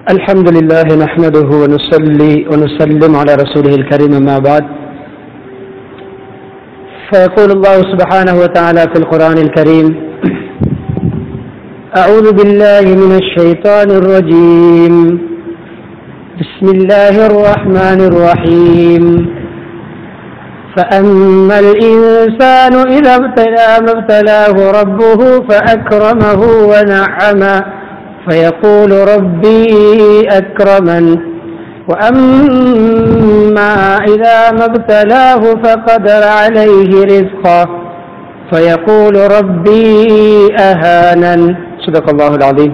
الحمد لله نحمده ونصلي ونسلم على رسوله الكريم ما بعد فيقول الله سبحانه وتعالى في القرآن الكريم أعوذ بالله من الشيطان الرجيم بسم الله الرحمن الرحيم فأما الإنسان إذا ابتلى ما ابتلاه ربه فأكرمه ونعمه فيقول ربي أكرمن وأما إذا ما ابتلاه فقدر عليه رزقه فيقول ربي أهانن صدق الله العظيم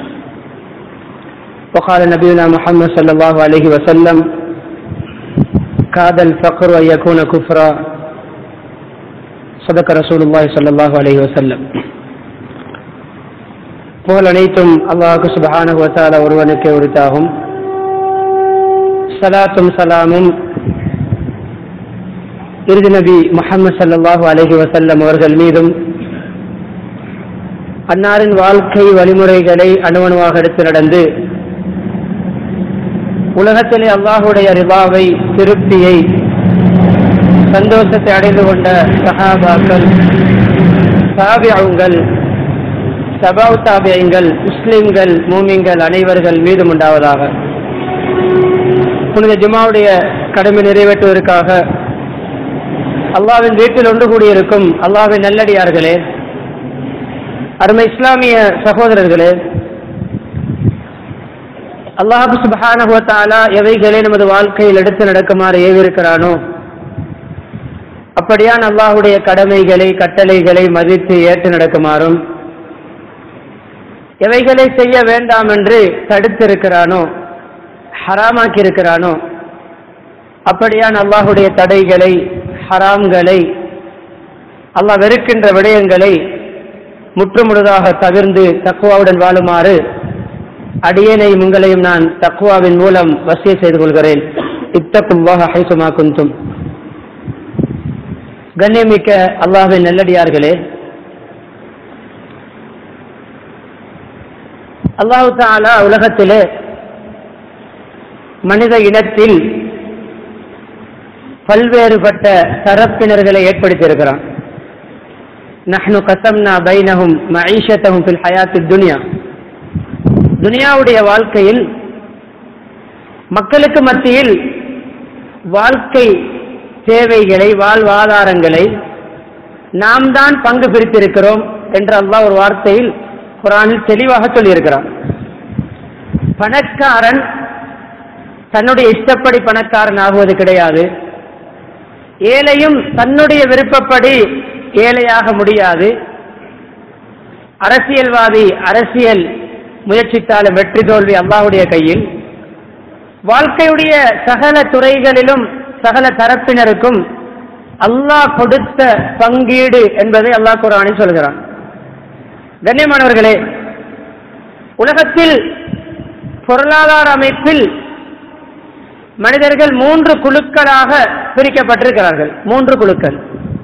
وقال نبينا محمد صلى الله عليه وسلم كاد الفقر أن يكون كفرا صدق رسول الله صلى الله عليه وسلم புகழ் அனைத்தும் அல்லாஹு சுபஹானஹு வத்தால ஒருவனுக்கு உரித்தாகும் சலாத்தும் சலாமும் இறுதி நபி முகமது சல்லாஹூ அலஹி வசல்லம் அவர்கள் மீதும் அன்னாரின் வாழ்க்கை வழிமுறைகளை அணுவணுவாக எடுத்து நடந்து உலகத்திலே அல்லாஹுடைய ரிபாவை திருப்தியை சந்தோஷத்தை அடைந்து கொண்ட சஹாபாக்கள் சாபியாவுங்கள் சபாவு தாபியங்கள் முஸ்லிம்கள் மூமிங்கள் அனைவர்கள் மீதும் உண்டாவதாக புனித ஜுமாவுடைய கடமை நிறைவேற்றுவதற்காக அல்லாவின் வீட்டில் ஒன்று கூடியிருக்கும் அல்லாவின் நல்லடியார்களே அருமை இஸ்லாமிய சகோதரர்களே அல்லாஹு சுபஹானஹுவத்தாலா எவைகளே நமது வாழ்க்கையில் எடுத்து நடக்குமாறு ஏவிருக்கிறானோ அப்படியான் அல்லாஹுடைய கடமைகளை கட்டளைகளை மதித்து ஏற்று நடக்குமாறும் எவைகளை செய்ய வேண்டாம் என்று தடுத்திருக்கிறானோ ஹராமாக்கி இருக்கிறானோ அப்படியான் அல்லாஹுடைய தடைகளை ஹராம்களை அல்லாஹ் வெறுக்கின்ற விடயங்களை முற்றுமுழுதாக தவிர்ந்து தக்குவாவுடன் வாழுமாறு அடியேனை உங்களையும் நான் தக்குவாவின் மூலம் வசிய செய்து கொள்கிறேன் இத்தக்குவாக ஹைசுமா குந்தும் கண்ணியமிக்க அல்லாஹின் நல்லடியார்களே அல்லாஹு தாலா உலகத்திலே மனித இனத்தில் பல்வேறுபட்ட தரப்பினர்களை ஏற்படுத்தியிருக்கிறான் நஹ்னு கசம்னா பைனஹும் மஈஷத்தஹும் ஃபில் ஹயாத்தி துனியா துனியாவுடைய வாழ்க்கையில் மக்களுக்கு மத்தியில் வாழ்க்கை தேவைகளை வாழ்வாதாரங்களை நாம் தான் பங்கு பிரித்திருக்கிறோம் என்று அல்லாஹ் ஒரு வார்த்தையில் குரானில் தெளிவாக சொல்லியிருக்கிறான் பணக்காரன் தன்னுடைய இஷ்டப்படி பணக்காரன் ஆகுவது கிடையாது ஏழையும் தன்னுடைய விருப்பப்படி ஏழையாக முடியாது அரசியல்வாதி அரசியல் முயற்சித்தாலும் வெற்றி தோல்வி அல்லாஹுடைய கையில் வாழ்க்கையுடைய சகல துறைகளிலும் சகல தரப்பினருக்கும் அல்லாஹ் கொடுத்த பங்கீடு என்பதை அல்லாஹ் குரானில் சொல்கிறான் கண்ணியமானவர்களே உலகத்தில் பொருளாதார அமைப்பில் மனிதர்கள் மூன்று குழுக்களாக பிரிக்கப்பட்டிருக்கிறார்கள் மூன்று குழுக்கள்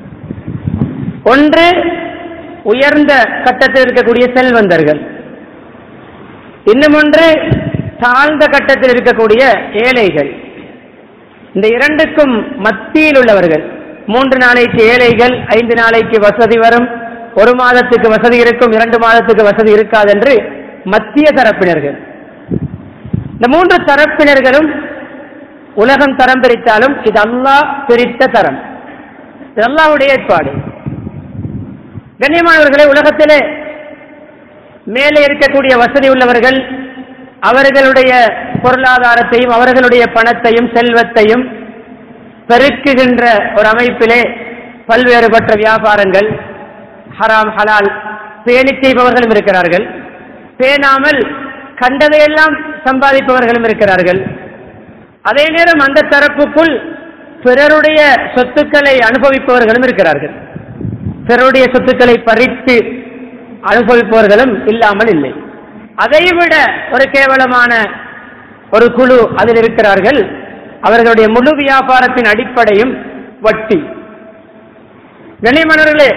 ஒன்று உயர்ந்த கட்டத்தில் இருக்கக்கூடிய செல்வந்தர்கள் இன்னும் ஒன்று தாழ்ந்த கட்டத்தில் இருக்கக்கூடிய ஏழைகள் இந்த இரண்டுக்கும் மத்தியில் உள்ளவர்கள் மூன்று நாளைக்கு ஏழைகள் ஐந்து நாளைக்கு வசதி வரும் ஒரு மாதத்துக்கு வசதி இருக்கும் இரண்டு மாதத்துக்கு வசதி இருக்காது என்று மத்திய தரப்பினர்கள் இந்த மூன்று தரப்பினர்களும் உலகம் தரம் பிரித்தாலும் இது அல்லாஹ் பிரித்த தரம் இது அல்லாவுடைய ஏற்பாடு கண்ணியமானவர்களே உலகத்திலே மேலே இருக்கக்கூடிய வசதி உள்ளவர்கள் அவர்களுடைய பொருளாதாரத்தையும் அவர்களுடைய பணத்தையும் செல்வத்தையும் பெருக்குகின்ற ஒரு அமைப்பிலே பல்வேறுபட்ட வியாபாரங்கள் ஹராம் ஹலால் பேணி செய்பவர்களும் இருக்கிறார்கள் பேணாமல் கண்டதையெல்லாம் சம்பாதிப்பவர்களும் இருக்கிறார்கள் அதே நேரம் அந்த தரப்புக்குள் பிறருடைய சொத்துக்களை அனுபவிப்பவர்களும் இருக்கிறார்கள் பிறருடைய சொத்துக்களை பறித்து அனுபவிப்பவர்களும் இல்லாமல் இல்லை அதைவிட ஒரு கேவலமான ஒரு குழு அதில் இருக்கிறார்கள் அவர்களுடைய முழு வியாபாரத்தின் அடிப்படையும் வட்டி கண்ணியமானவர்களே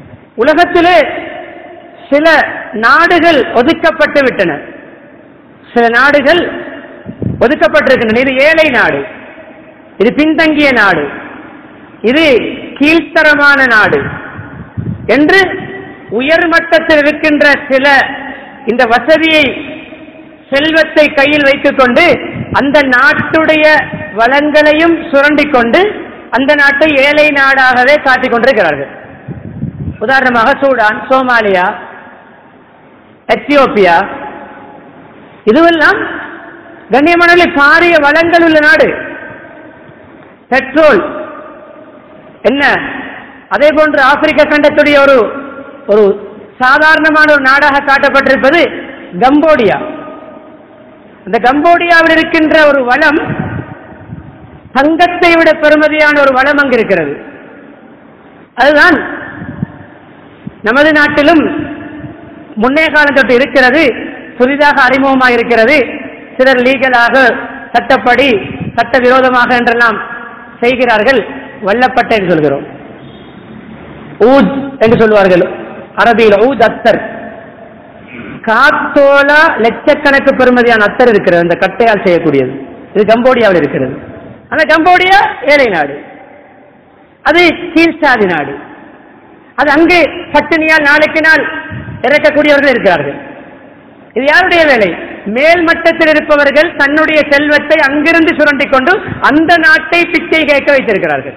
உலகத்திலே சில நாடுகள் ஒதுக்கப்பட்டு விட்டன சில நாடுகள் ஒதுக்கப்பட்டிருக்கின்றன இது ஏழை நாடு இது பின்தங்கிய நாடு இது கீழ்த்தரமான நாடு என்று உயர்மட்டத்தில் இருக்கின்ற சில இந்த வசதியை செல்வத்தை கையில் வைத்துக் கொண்டு அந்த நாட்டுடைய வளங்களையும் சுரண்டிக் கொண்டு அந்த நாட்டை ஏழை நாடாகவே காட்டிக் கொண்டிருக்கிறார்கள் உதாரணமாக சூடான் சோமாலியா எத்தியோப்பியா இதுவெல்லாம் கண்ணியமான பாரிய வளங்கள் உள்ள நாடு பெட்ரோல் என்ன அதே போன்று ஆப்பிரிக்க கண்டத்துடைய ஒரு ஒரு சாதாரணமான ஒரு நாடாக காட்டப்பட்டிருப்பது கம்போடியா அந்த கம்போடியாவில் இருக்கின்ற ஒரு வளம் தங்கத்தை விட பெருமதியான ஒரு வளம் அங்கு இருக்கிறது அதுதான் நமது நாட்டிலும் முன்னே காலம் தொட்டு இருக்கிறது புதிதாக அறிமுகமாக இருக்கிறது சிலர் லீகலாக சட்டப்படி சட்ட விரோதமாக என்றெல்லாம் செய்கிறார்கள் வல்லப்பட்டை என்று சொல்கிறோம் ஊத் என்று சொல்வார்கள் அரபியில் ஊத் அத்தர் காத்தோலா லட்சக்கணக்கு பெருமதியான அத்தர் இருக்கிறது அந்த கட்டையால் செய்யக்கூடியது இது கம்போடியாவில் இருக்கிறது அந்த கம்போடியா ஏழை நாடு அது கீழ்சாதி நாடு அது அங்கு பட்டினியால் நாளைக்கு நாள் இறக்கக்கூடியவர்கள் இருக்கிறார்கள் இது யாருடைய வேலை மேல் மட்டத்தில் இருப்பவர்கள் தன்னுடைய செல்வத்தை அங்கிருந்து சுரண்டிக் கொண்டு அந்த நாட்டை பிச்சை கேட்க வைத்திருக்கிறார்கள்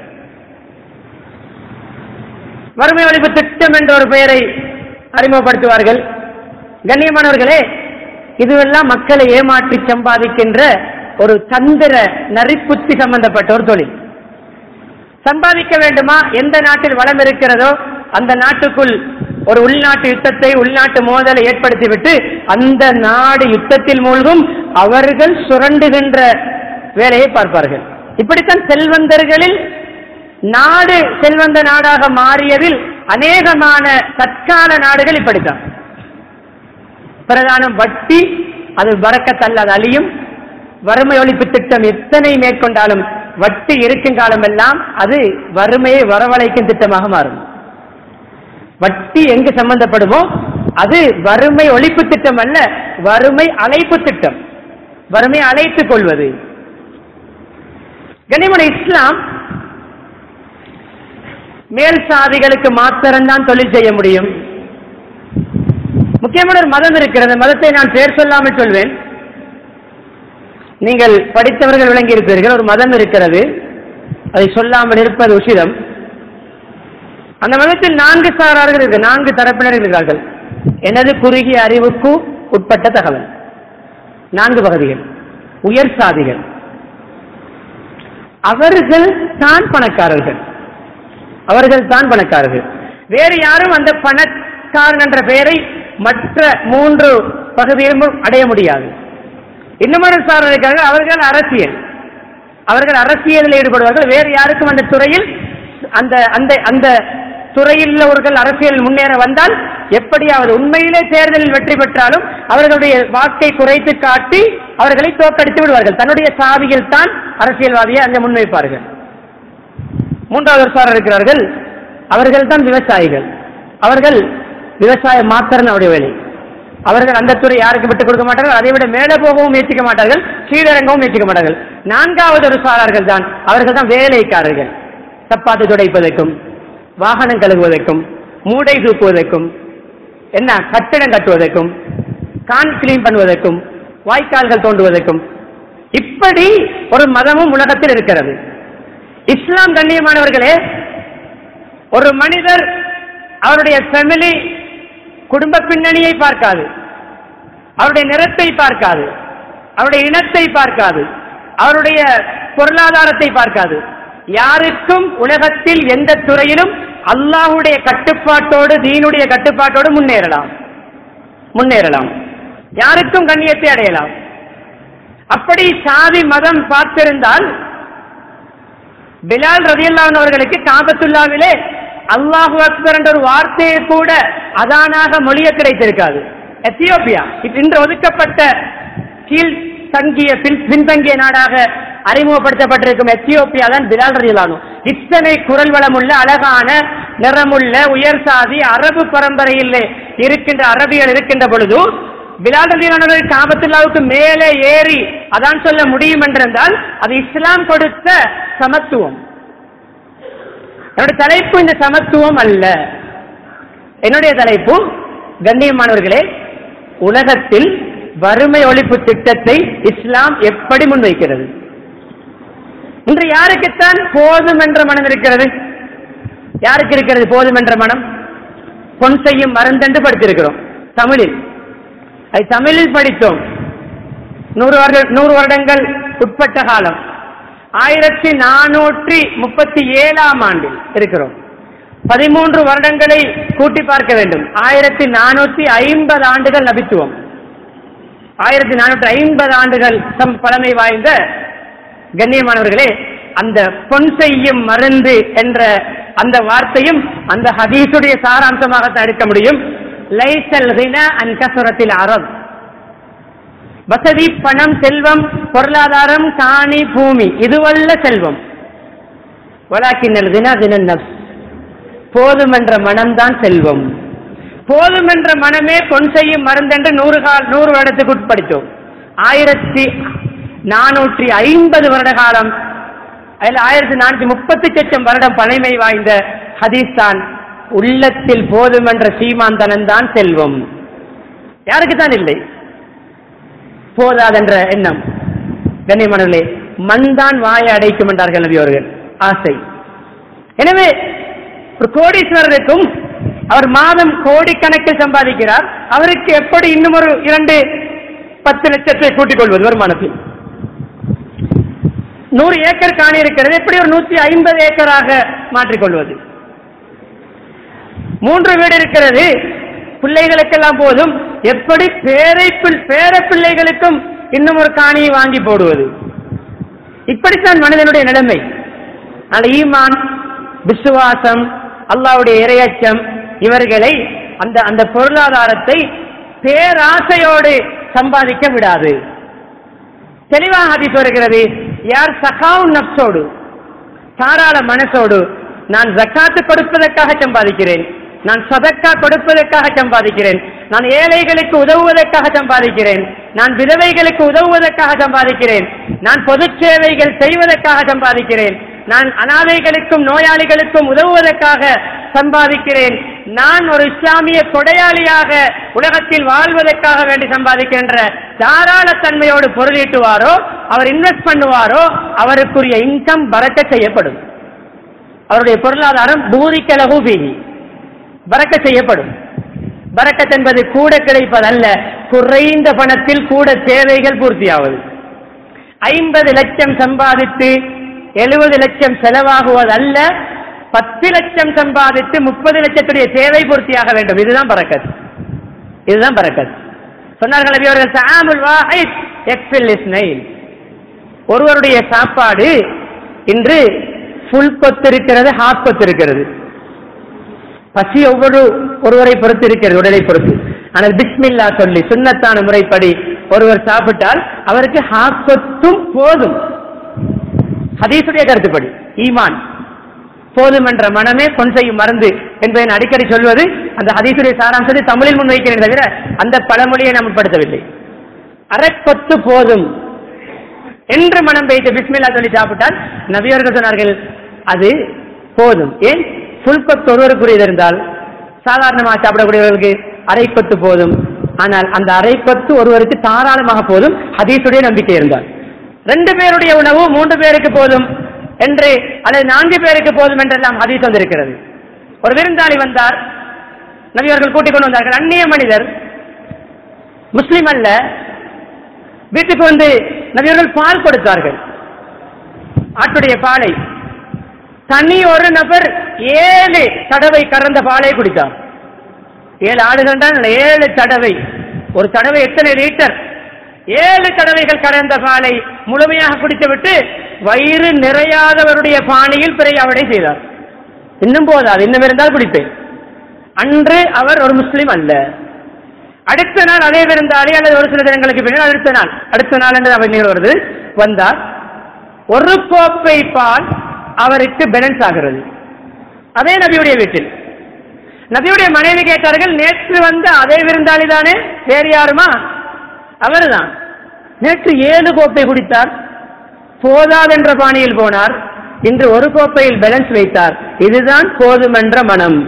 வறுமை ஒழிப்பு திட்டம் என்ற ஒரு பெயரை அறிமுகப்படுத்துவார்கள் கண்ணியமானவர்களே இதுவெல்லாம் மக்களை ஏமாற்றி சம்பாதிக்கின்ற ஒரு தந்திர நரிப்புத்தி சம்பந்தப்பட்ட ஒரு தொழில் சம்பாதிக்க வேண்டுமா எந்த நாட்டில் வளம் இருக்கிறதோ அந்த நாட்டுக்குள் ஒரு உள்நாட்டு யுத்தத்தை உள்நாட்டு மோதலை ஏற்படுத்திவிட்டு அந்த நாடு யுத்தத்தில் மூழ்கும் அவர்கள் சுரண்டுகின்ற வேலையை பார்ப்பார்கள் இப்படித்தான் செல்வந்தர்களில் நாடு செல்வந்த நாடாக மாறியதில் அநேகமான தற்கால நாடுகள் இப்படித்தான் பிரதானம் வட்டி அது வரக்கத்தல்ல அது அழியும் வறுமை ஒழிப்பு திட்டம் எத்தனை மேற்கொண்டாலும் வட்டி இருக்கும் காலமெல்லாம் அது வறுமையை வரவழைக்கும் திட்டமாக மாறும் வட்டி எங்கு சம்பந்தப்படுமோ அது வறுமை ஒழிப்பு திட்டம் அல்ல வறுமை அழைப்பு திட்டம் வறுமை அழைத்துக் கொள்வது கனிமன இஸ்லாம் மேல் சாதிகளுக்கு மாத்திரம்தான் தொழில் செய்ய முடியும் முக்கியமான ஒரு மதம் இருக்கிறது மதத்தை நான் பேர் சொல்லாமல் சொல்வேன் நீங்கள் படித்தவர்கள் விளங்கி இருப்பீர்கள் ஒரு மதம் இருக்கிறது அதை சொல்லாமல் இருப்பது உசிதம் அந்த மதத்தில் நான்கு சாரார்கள் இருக்கு நான்கு தரப்பினர் இருக்கிறார்கள் எனது குறுகிய அறிவுக்கு உட்பட்ட தகவல் நான்கு பகுதிகள் உயர் சாதிகள் அவர்கள் தான் பணக்காரர்கள் அவர்கள் தான் பணக்காரர்கள் வேறு யாரும் அந்த பணக்காரன் என்ற பெயரை மற்ற மூன்று பகுதியிலும் அடைய முடியாது இன்னமொரு சார் இருக்கிறார்கள் அவர்கள் அரசியல் அவர்கள் அரசியலில் ஈடுபடுவார்கள் வேறு யாருக்கும் அந்த துறையில் அந்த அந்த அந்த துறையில் உள்ளவர்கள் அரசியல் முன்னேற வந்தால் எப்படியாவது உண்மையிலே தேர்தலில் வெற்றி பெற்றாலும் அவர்களுடைய வாக்கை குறைத்து காட்டி அவர்களை தோற்கடித்து விடுவார்கள் தன்னுடைய சாவியில் தான் அரசியல்வாதியை அங்கே முன்வைப்பார்கள் மூன்றாவது சார் இருக்கிறார்கள் அவர்கள் தான் விவசாயிகள் அவர்கள் விவசாயம் மாத்திரம் அவருடைய வேலை அவர்கள் அந்த துறை யாருக்கு விட்டுக் கொடுக்க மாட்டார்கள் அதை விட மேலே போகவும் முயற்சிக்க மாட்டார்கள் கீழிறங்கவும் முயற்சிக்க மாட்டார்கள் நான்காவது ஒரு சாரார்கள் தான் அவர்கள் தான் வேலைக்காரர்கள் சப்பாத்து துடைப்பதற்கும் வாகனம் கழுகுவதற்கும் மூடை தூக்குவதற்கும் என்ன கட்டிடம் கட்டுவதற்கும் கான் கிளீன் பண்ணுவதற்கும் வாய்க்கால்கள் தோண்டுவதற்கும் இப்படி ஒரு மதமும் உலகத்தில் இருக்கிறது இஸ்லாம் கண்ணியமானவர்களே ஒரு மனிதர் அவருடைய ஃபேமிலி குடும்ப பின்னணியை பார்க்காது அவருடைய நிறத்தை பார்க்காது அவருடைய இனத்தை பார்க்காது அவருடைய பொருளாதாரத்தை பார்க்காது யாருக்கும் உலகத்தில் எந்த துறையிலும் அல்லாஹுடைய கட்டுப்பாட்டோடு தீனுடைய கட்டுப்பாட்டோடு முன்னேறலாம் முன்னேறலாம் யாருக்கும் கண்ணியத்தை அடையலாம் அப்படி சாதி மதம் பார்த்திருந்தால் பிலால் ரதியல்லான் அவர்களுக்கு காபத்துல்லாவிலே அல்லாஹு அக்பர் என்ற ஒரு வார்த்தையை கூட அதானாக மொழிய கிடைத்திருக்காது எத்தியோப்பியா இன்று ஒதுக்கப்பட்ட கீழ் தங்கிய பின் பின்தங்கிய நாடாக அறிமுகப்படுத்தப்பட்டிருக்கும் எத்தியோப்பியா தான் பிலால் ரதியலானு இத்தனை குரல் வளமுள்ள அழகான நிறமுள்ள உயர் சாதி அரபு பரம்பரையில் இருக்கின்ற அரபியல் இருக்கின்ற பொழுது பிலால் ரலியல்லாஹு காபத்துல்லாவுக்கு மேலே ஏறி அதான் சொல்ல முடியும் என்றிருந்தால் அது இஸ்லாம் கொடுத்த சமத்துவம் என்னுடைய தலைப்பு இந்த சமத்துவம் அல்ல என்னுடைய தலைப்பு கண்ணியமானவர்களே உலகத்தில் வறுமை ஒழிப்பு திட்டத்தை இஸ்லாம் எப்படி முன்வைக்கிறது இன்று யாருக்குத்தான் போதும் என்ற மனம் இருக்கிறது யாருக்கு இருக்கிறது போதும் என்ற மனம் பொன் செய்யும் மருந்தென்று படித்திருக்கிறோம் தமிழில் அது தமிழில் படித்தோம் நூறு வருட நூறு வருடங்கள் உட்பட்ட காலம் ஆயிரத்தி நானூற்றி முப்பத்தி ஏழாம் ஆண்டில் இருக்கிறோம் பதிமூன்று வருடங்களை கூட்டி பார்க்க வேண்டும் ஆயிரத்தி நானூற்றி ஐம்பது ஆண்டுகள் நபித்துவம் ஆயிரத்தி நானூற்றி ஐம்பது ஆண்டுகள் தம் பழமை வாய்ந்த கண்ணியமானவர்களே அந்த பொன் செய்யும் மருந்து என்ற அந்த வார்த்தையும் அந்த ஹதீஸுடைய சாராம்சமாகத்தான் எடுக்க முடியும் லைசல் ஹினா அன் கசுரத்தில் அரப் வசதி பணம் செல்வம் பொருளாதாரம் காணி பூமி இதுவல்ல செல்வம் வலாக்கின்னல் தினா தினன் நப்ஸ் போதும் என்ற மனம்தான் செல்வம் போதும் என்ற மனமே பொன் செய்யும் மருந்தென்று நூறு கால் நூறு வருடத்துக்கு உட்படுத்தோம் ஆயிரத்தி நானூற்றி ஐம்பது வருட காலம் அதில் ஆயிரத்தி நானூற்றி முப்பத்தி லட்சம் வருடம் பழமை வாய்ந்த ஹதீஸ் தான் உள்ளத்தில் போதும் என்ற சீமாந்தனன் தான் செல்வம் யாருக்கு தான் இல்லை போதாதென்ற எண்ணம் கண்ணியமானவர்களே மண் தான் வாயை அடைக்கும் என்றார்கள் நபி அவர்கள் ஆசை எனவே ஒரு கோடீஸ்வரருக்கும் அவர் மாதம் கோடிக்கணக்கில் சம்பாதிக்கிறார் அவருக்கு எப்படி இன்னும் ஒரு இரண்டு பத்து லட்சத்தை கூட்டிக் கொள்வது வருமானத்தில் நூறு ஏக்கர் காணி இருக்கிறது எப்படி ஒரு நூத்தி ஐம்பது ஏக்கராக மாற்றிக்கொள்வது மூன்று வீடு இருக்கிறது பிள்ளைகளுக்கெல்லாம் போதும் எப்படி பேரை பிள்- பேர பிள்ளைகளுக்கும் இன்னும் ஒரு காணியை வாங்கி போடுவது இப்படித்தான் மனிதனுடைய நிலைமை ஆனால் ஈமான் விசுவாசம் அல்லாவுடைய இரையச்சம் இவர்களை அந்த அந்த பொருளாதாரத்தை பேராசையோடு சம்பாதிக்க விடாது தெளிவாக ஹதீஸ் வருகிறது யார் சகாவும் நப்சோடு தாராள மனசோடு நான் ஜக்காத்து கொடுப்பதற்காக சம்பாதிக்கிறேன் நான் சதக்கா கொடுப்பதற்காக சம்பாதிக்கிறேன் நான் ஏழைகளுக்கு உதவுவதற்காக சம்பாதிக்கிறேன் நான் விதவைகளுக்கு உதவுவதற்காக சம்பாதிக்கிறேன் நான் பொது சேவைகள் செய்வதற்காக சம்பாதிக்கிறேன் நான் அனாதைகளுக்கும் நோயாளிகளுக்கும் உதவுவதற்காக சம்பாதிக்கிறேன் நான் ஒரு இஸ்லாமிய கொடையாளியாக உலகத்தில் வாழ்வதற்காக வேண்டி சம்பாதிக்கின்ற தாராளத்தன்மையோடு பொருளீட்டுவாரோ அவர் இன்வெஸ்ட் பண்ணுவாரோ அவருக்குரிய இன்கம் பறக்க செய்யப்படும் அவருடைய பொருளாதாரம் பூதிக்கலகு பீகி பறக்க செய்யப்படும் பறக்கத் என்பது கூட கிடைப்பதல்ல குறைந்த பணத்தில் கூட தேவைகள் பூர்த்தியாவது ஐம்பது லட்சம் சம்பாதித்து எழுபது லட்சம் செலவாகுவதல்ல பத்து லட்சம் சம்பாதித்து முப்பது லட்சத்துடைய தேவை பூர்த்தியாக வேண்டும் இதுதான் பறக்கத் இதுதான் பறக்கத் சொன்னார்கள் நபி அவர்கள் "சஆமுல் வாஹித் யக்ஃபில் இஸ்னைன்." ஒருவருடைய சாப்பாடு இன்று ஃபுல் கொத்து இருக்கிறது ஹாஃப் கொத்து இருக்கிறது பசி ஒவ்வொரு ஒருவரை பொறுத்து இருக்கிறது உடலை பொறுத்து ஆனால் பிஸ்மில்லா சொல்லி சுன்னத்தான முறைப்படி ஒருவர் சாப்பிட்டால் அவருக்கு ஹாஃப் கொத்தும் போதும் ஹதீசுடைய கருத்துப்படி ஈமான் போதும் என்ற மனமே பொன் செய்யும் மருந்து என்பதை நான் அடிக்கடி சொல்வது அந்த ஹதீசுடைய சாராம்சத்தை தமிழில் முன்வைக்கிறேன் தவிர அந்த பழமொழியை நாம் உட்படுத்தவில்லை அரைப்பொத்து போதும் என்று மனம் வைத்து பிஸ்மில்லா சொல்லி சாப்பிட்டால் நபியர்கள் சொன்னார்கள் அது போதும் ஏன் புல் கொத்து ஒருவருக்குரியது இருந்தால் சாதாரணமாக சாப்பிடக்கூடியவர்களுக்கு அரை கொத்து போதும் ஆனால் அந்த அரை கொத்து ஒருவருக்கு தாராளமாக போதும் ஹதீஸுடைய நம்பிக்கை இருந்தால் ரெண்டு பேருடைய உணவு மூன்று பேருக்கு போதும் என்று அல்லது நான்கு பேருக்கு போதும் என்றெல்லாம் ஹதீஸ் வந்திருக்கிறது ஒரு விருந்தாளி வந்தார் நபியவர்கள் கூட்டிக் கொண்டு வந்தார்கள் அந்நிய மனிதர் முஸ்லிம் அல்ல வீட்டுக்கு வந்து நபியவர்கள் பால் கொடுத்தார்கள் ஆட்டுடைய பாலை தனி ஒரு நபர் ஏழு தடவை கறந்த பாலை குடித்தார் ஏழு ஆடுகள் தான் இல்லை, ஏழு தடவை ஒரு தடவை எத்தனை லிட்டர் ஏழு தடவைகள் கறந்த பாலை முழுமையாக குடித்துவிட்டு வயிறு நிறையாதவருடைய பாணியில் பிறையாவடை செய்தார் இன்னும் போதாது இன்னும் இருந்தால் குடிப்பேன் அன்று அவர் ஒரு முஸ்லிம் அல்ல அடுத்த நாள் அதே விருந்தாளி அல்லது ஒரு சில தினங்களுக்கு பின்னர் அடுத்த நாள் அடுத்த நாள் என்று அவர் நிகழ்வு வருது வந்தார் ஒரு கோப்பை பால் அவருக்கு பேலன்ஸ் ஆகிறது அதே நபியுடைய வீட்டில் நபியுடைய மனைவி கேட்டார்கள் நேற்று வந்த அதே விருந்தாளி தானே வேறு யாருமா அவர்தான் நேற்று ஏழு கோப்பை குடித்தார் போதாதென்ற பாணியில் போனார் இன்று ஒரு கோப்பையில் பேலன்ஸ் வைத்தார் இதுதான் போதுமென்ற மனம்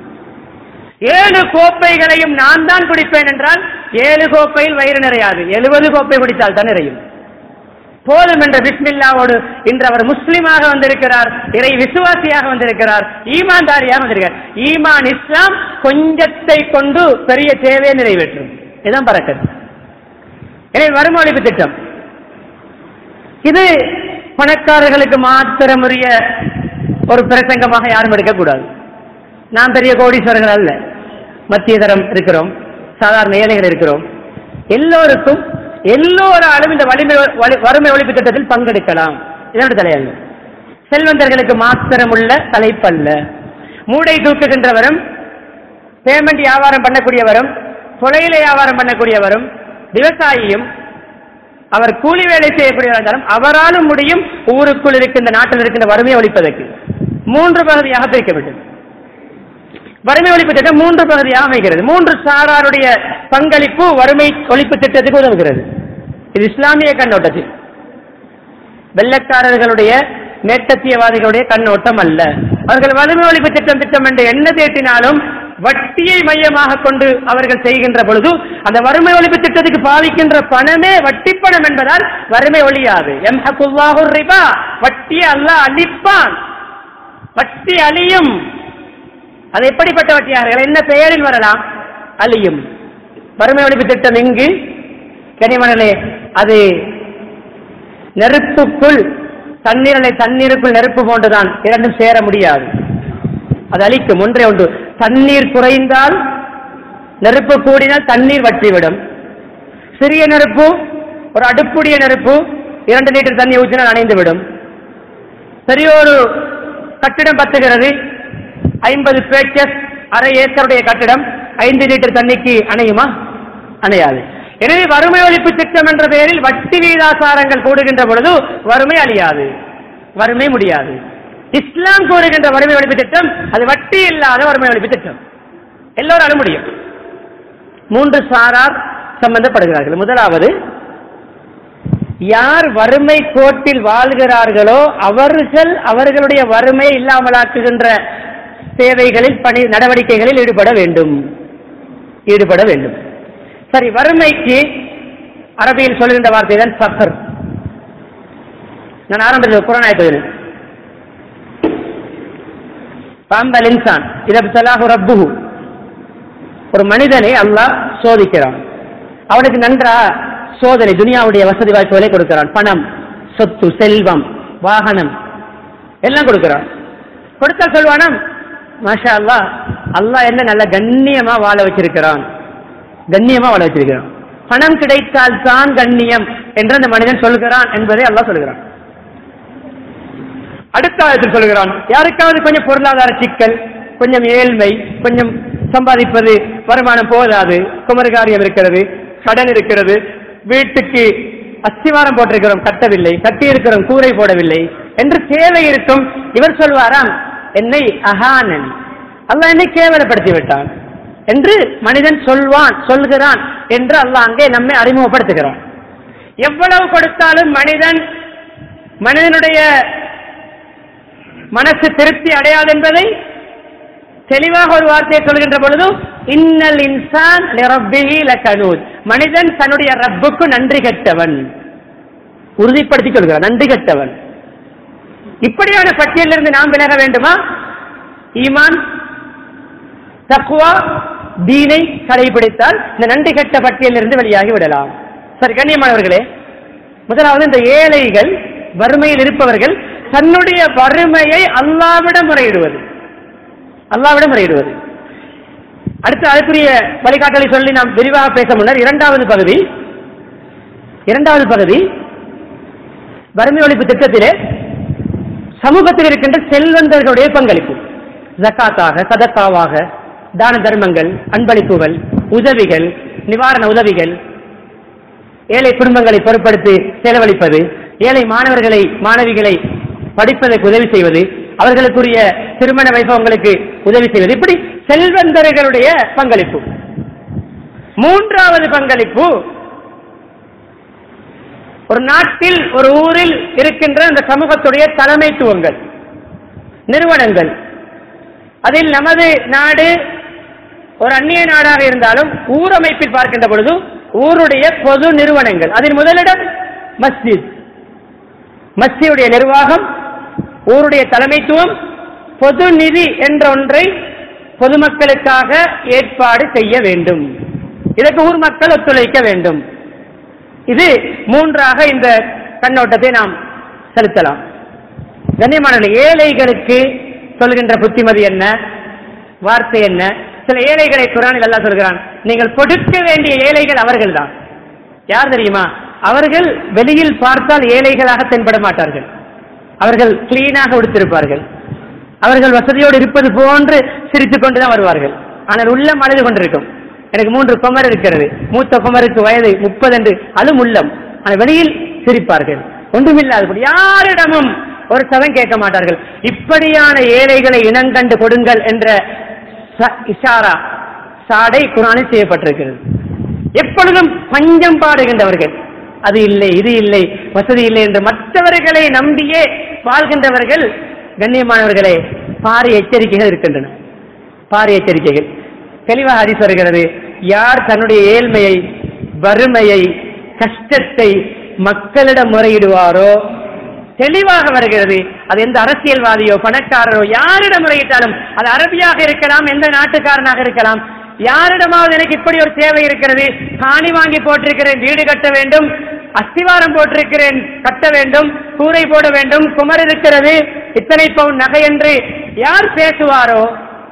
ஏழு கோப்பைகளையும் நான் தான் குடிப்பேன் என்றால் ஏழு கோப்பையில் வயிறு நிறையாது எழுபது கோப்பை குடித்தால் தான் நிறையும் போதும் என்ற பிஸ்மில்லாவோடு இன்று அவர் முஸ்லிமாக வந்திருக்கிறார் இறை விசுவாசியாக வந்திருக்கிறார் ஈமான்தாரியாக வந்திருக்கிறார் ஈமான் இஸ்லாம் கொஞ்சத்தை கொண்டு பெரிய தேவையை நிறைவேற்றும் இதுதான் பறக்கது எனவே வறுமை ஒழிப்பு திட்டம் இது பணக்காரர்களுக்கு மாத்திரமுரிய ஒரு பிரசங்கமாக யாரும் எடுக்கக்கூடாது நாம் பெரிய கோடீஸ்வரர்கள் அல்ல மத்திய தரம் இருக்கிறோம் சாதாரண ஏழைகள் இருக்கிறோம் எல்லோருக்கும் எல்லோராலும் இந்த வலிமை வலி- வறுமை ஒழிப்பு திட்டத்தில் பங்கெடுக்கலாம் இதனோட தலையங்கம் செல்வந்தர்களுக்கு மாத்திரம் உள்ள தலைப்பல்ல மூடை தூக்குகின்றவரும் பேமெண்ட் வியாபாரம் பண்ணக்கூடியவரும் தொலையில வியாபாரம் பண்ணக்கூடியவரும் விவசாயியும் அவர் கூலி வேலை செய்யக்கூடியவர் இருந்தாலும் அவராலும் முடியும் ஊருக்குள் இருக்கின்ற நாட்டில் இருக்கின்ற வறுமையை ஒழிப்பதற்கு மூன்று பகுதியாக பிரிக்க வேண்டும் வறுமை ஒழிப்பு திட்டம் மூன்று பகுதியாக அமைகிறது மூன்று சாராருடைய பங்களிப்பு வறுமை ஒழிப்பு திட்டத்துக்கு உதவுகிறது இது இஸ்லாமிய கண்ணோட்டத்தில் வெள்ளக்காரர்களுடைய மேட்டத்தியவாதிகளுடைய கண்ணோட்டம் அல்ல அவர்கள் வறுமை ஒழிப்பு திட்டம் திட்டம் என்று என்ன தேட்டினாலும் வட்டியை மையமாக கொண்டு அவர்கள் செய்கின்ற பொழுது அந்த வறுமை ஒழிப்பு திட்டத்துக்கு பாவிக்கின்ற பணமே வட்டி பணம் என்பதால் வறுமை ஒழியாது எம்ஹகுல்லாஹு ரிபா வட்டியை அல்லாஹ் அழிப்பான் வட்டி அழியும் அது எப்படிப்பட்ட வட்டியாக என்ன பெயரில் வரலாம் அழியும் வறுமை ஒழிப்பு திட்டம் எங்கு கனிமணலே அது நெருப்புக்குள் தண்ணீரலை தண்ணீருக்குள் நெருப்பு போன்றுதான் இரண்டும் சேர முடியாது அது அழிக்கும் ஒன்றே ஒன்று தண்ணீர் குறைந்தால் நெருப்பு கூடினால் தண்ணீர் வற்றிவிடும் சிறிய நெருப்பு ஒரு அடுப்புடைய நெருப்பு இரண்டு லிட்டர் தண்ணி ஊற்றினால் அணைந்துவிடும் பெரிய ஒரு கட்டிடம் பத்துகிறது ஐம்பது பேச்சஸ் அரை ஏக்கருடைய கட்டிடம் ஐந்து லிட்டர் தண்ணிக்கு அணையுமா அணையாது எனவே வறுமை ஒழிப்பு திட்டம் என்ற பெயரில் வட்டி வீதாசாரங்கள் கூடுகின்ற பொழுது வறுமை அழியாது வறுமை முடியாது இஸ்லாம் கூறுகின்ற வறுமை ஒழிப்பு திட்டம் அது வட்டி இல்லாத வறுமை ஒழிப்பு திட்டம் எல்லோராலும் முடியும் மூன்று சாரார் சம்பந்தப்படுகிறார்கள் முதலாவது யார் வறுமை கோட்டில் வாழ்கிறார்களோ அவர்கள் அவர்களுடைய வறுமையை இல்லாமலாக்குகின்ற சேவைகளில் பணி நடவடிக்கைகளில் ஈடுபட வேண்டும் ஈடுபட வேண்டும் சரி வறுமைக்கு அரபியில் சொல்லுகின்ற வார்த்தை தான் சஃபர் நான் ஆரம்பத்தில் குரானாயத்தில் பாம்பல் இன்சான் இதலாஹு ரப்புஹு ஒரு மனிதனை அல்லாஹ் சோதிக்கிறான் அவனுக்கு நன்றா சோதனை துனியாவுடைய வசதி வாய்ப்புகளை கொடுக்கிறான் பணம் சொத்து செல்வம் வாகனம் எல்லாம் கொடுக்கிறான் கொடுத்தா சொல்வானாம் மாஷா அல்லாஹ் அல்லாஹ் என்ன நல்ல கண்ணியமா வாழ வச்சிருக்கிறான் கண்ணியமா வாழ வச்சிருக்கிறான் பணம் கிடைத்தால் தான் கண்ணியம் என்று அந்த மனிதன் சொல்கிறான் என்பதை அல்லாஹ் சொல்கிறான் அடுத்த ஆயத்தில் சொல்கிறான் யாருக்காவது கொஞ்சம் பொருளாதார சிக்கல் கொஞ்சம் ஏழ்மை கொஞ்சம் சம்பாதிப்பது வருமானம் போதாது குமரகாரியம் இருக்கிறது கடன் இருக்கிறது வீட்டுக்கு அஸ்திவாரம் போட்டிருக்கிறோம் கட்டவில்லை கட்டி இருக்கிறோம் கூரை போடவில்லை என்று தேவை இருக்கும் இவர் சொல்வாராம் என்னை அகானன் அல்லாஹ் என்னை கேவலப்படுத்தி விட்டான் என்று மனிதன் சொல்வான் சொல்கிறான் என்று அல்லாஹ் அங்கே நம்மை அறிமுகப்படுத்துகிறான் எவ்வளவு கொடுத்தாலும் மனிதன் மனிதனுடைய மனசு திருப்தி அடையாது என்பதை தெளிவாக ஒரு வார்த்தையை சொல்கின்ற பொழுது இன்னல் இன்சான் லிரப்பிஹி லகனூத் மனிதன் தன்னுடைய ரப்புக்கு நன்றி கெட்டவன் உறுதிப்படுத்தி சொல்கிறான் நன்றி கெட்டவன் இப்படியான பட்டியலிருந்து நாம் விலக வேண்டுமா ஈமான் தக்குவா தீனை கடைபிடித்தால் இந்த நன்றி கெட்ட பட்டியலிருந்து வெளியாகி விடலாம் சரி கண்ணியமானவர்களே முதலாவது இந்த ஏழைகள் வறுமையில் இருப்பவர்கள் தன்னுடைய வறுமையை அல்லாவிடம் முறையிடுவது அல்லாவிடம் முறையிடுவது அடுத்து அதற்குரிய வழிகாட்டலை சொல்லி நாம் விரிவாக பேச முன்னர் இரண்டாவது பகுதி இரண்டாவது பகுதி வறுமை ஒழிப்பு திட்டத்திலே சமூகத்தில் இருக்கின்ற செல்வந்தர்களுடைய பங்களிப்பு ஜக்காத்தாக சதக்காவாக தான தர்மங்கள் அன்பளிப்புகள் உதவிகள் நிவாரண உதவிகள் ஏழை குடும்பங்களை பொருட்படுத்தி செலவழிப்பது ஏழை மாணவர்களை மாணவிகளை படிப்பதற்கு உதவி செய்வது அவர்களுக்குரிய திருமண வைபவங்களுக்கு உதவி செய்வது இப்படி செல்வந்தர்களுடைய பங்களிப்பு மூன்றாவது பங்களிப்பு ஒரு நாட்டில் ஒரு ஊரில் இருக்கின்ற அந்த சமூகத்துடைய தலைமைத்துவங்கள் நிறுவனங்கள் அதில் நமது நாடு ஒரு அந்நிய நாடாக இருந்தாலும் ஊரமைப்பில் பார்க்கின்ற பொழுது ஊருடைய பொது நிறுவனங்கள் அதில் முதலிடம் மஸ்ஜித் மஸ்ஜியுடைய நிர்வாகம் ஊருடைய தலைமைத்துவம் பொது நிதி என்ற ஒன்றை பொதுமக்களுக்காக ஏற்பாடு செய்ய வேண்டும் இதற்கு ஊர் மக்கள் ஒத்துழைக்க வேண்டும் இது மூன்றாக இந்த கண்ணோட்டத்தை நாம் செலுத்தலாம் கண்ணியமான ஏழைகளுக்கு சொல்கின்ற புத்திமதி என்ன வார்த்தை என்ன சில ஏழைகளை குரானில் அல்லாஹ் சொல்கிறான் நீங்கள் கொடுக்க வேண்டிய ஏழைகள் அவர்கள்தான் யார் தெரியுமா அவர்கள் வெளியில் பார்த்தால் ஏழைகளாக தென்பட மாட்டார்கள் அவர்கள் கிளீனாக உடுத்திருப்பார்கள் அவர்கள் வசதியோடு இருப்பது போன்று சிரித்துக் கொண்டுதான் வருவார்கள் ஆனால் உள்ளம் அழுது கொண்டிருக்கும் எனக்கு மூன்று குமர் இருக்கிறது மூத்த குமருக்கு வயது முப்பது என்று அழும் உள்ளம் ஆனால் வெளியில் சிரிப்பார்கள் ஒன்றுமில்லாத யாரிடமும் ஒரு சதம் கேட்க மாட்டார்கள் இப்படியான ஏழைகளை இனங்கண்டு கொடுங்கள் என்ற ச- இஷாரா சாடை குரானில் செய்யப்பட்டிருக்கிறது எப்பொழுதும் பஞ்சம் பாடுகின்றவர்கள் அது இல்லை இது இல்லை வசதி இல்லை என்று மற்றவர்களை நம்பியே வாழ்கின்றவர்கள் கண்ணியமானவர்களே பாரிய எச்சரிக்கைகள் இருக்கின்றன பாரிய எச்சரிக்கைகள் தெளிவாக ஹதீஸ் வருகிறது யார் தன்னுடைய ஏழ்மையை வறுமையை கஷ்டத்தை மக்களிடம் முறையிடுவாரோ தெளிவாக வருகிறது அது எந்த அரசியல்வாதியோ பணக்காரரோ யாரிடம் முறையிட்டாலும் அது அரபியாக இருக்கலாம் எந்த நாட்டுக்காரனாக இருக்கலாம் யாரிடமாவது எனக்கு இப்படி ஒரு தேவை இருக்கிறது காணி வாங்கி போட்டிருக்கிறேன் வீடு கட்ட வேண்டும் அஸ்திவாரம் போட்டிருக்கிறேன் கட்ட வேண்டும் கூரை போட வேண்டும் குமர் இருக்கிறது இத்தனை பவுன் நகை என்று யார் பேசுவாரோ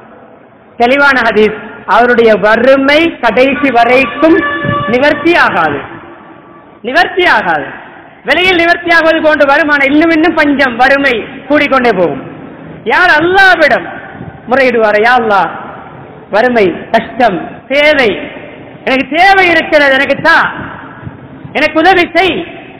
தெளிவான ஹதீஸ் அவருடைய வறுமை கடைசி வரைக்கும் நிவர்த்தி ஆகாது நிவர்த்தி ஆகாது வெளியில் நிவர்த்தி ஆகுவது போன்று வருமானம் இன்னும் இன்னும் பஞ்சம் வறுமை கூடிக்கொண்டே போகும் யார் அல்லாவிடம் முறையிடுவார் யா அல்லாஹ் வறுமை கஷ்டம் தேவை எனக்கு தேவை இருக்கிறது எனக்கு தா எனக்கு உதவி செய்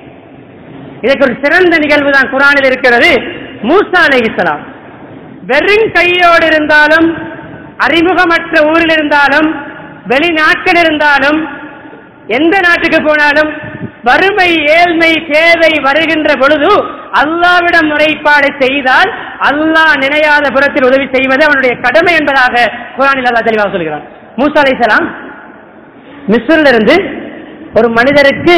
இதற்கு ஒரு சிறந்த நிகழ்வு தான் குரானில் இருக்கிறது மூசா அலைஹிஸ்ஸலாம் வெறும் கையோடு இருந்தாலும் அறிமுகமற்ற ஊரில் இருந்தாலும் வெளிநாட்டில் இருந்தாலும் எந்த நாட்டுக்கு போனாலும் வறுமை ஏழ்மை தேவை வருகின்ற பொழுது அல்லாவிடம் முறைப்பாடு செய்தால் அல்லாஹ் நினையாத புறத்தில் உதவி செய்வது அவனுடைய கடமை என்பதாக குரானில் அல்லாஹ் தெளிவாக சொல்கிறான் மூசா அலைஹிஸ்ஸலாம் மிஸ்ரிலிருந்து ஒரு மனிதருக்கு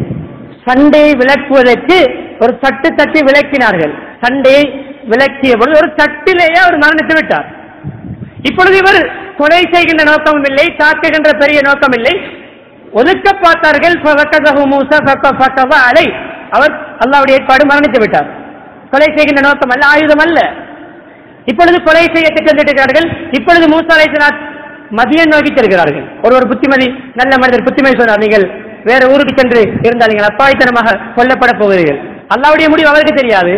சண்டையை விளக்குவதற்கு ஒரு தட்டு தட்டி விளக்கினார்கள் சண்டையை விளக்கிய பொழுது ஒரு தட்டிலேயே அவர் மரணித்து விட்டார் இப்பொழுது இவர் கொலை செய்கின்ற நோக்கமும் இல்லை தாக்குகின்ற பெரிய நோக்கம் இல்லை ஒதுக்க பார்த்தார்கள் ஃபவக்கதஹு மூசா ஃபக்க ஃபக்கவ அலை அவர் அல்லாஹ்வுடைய ஏற்பாடு மரணித்து விட்டார் கொலை செய்கின்ற நோக்கம் அல்ல ஆயுதம் அல்ல இப்பொழுது கொலை செய்ய திட்டமிட்டிருக்கிறார்கள் இப்பொழுது மூசா அலைஹிஸ்ஸலாம் மதியம் நோக்கி செல்கிறார்கள் ஒரு ஒரு புத்திமதி நல்ல மனிதர் புத்திமதி சொன்னார் நீங்கள் வேற ஊருக்கு சென்று இருந்தால் நீங்கள் அப்பாவித்தனமாக கொல்லப்பட போகிறீர்கள் அல்லாவுடைய முடிவு அவருக்கு தெரியாது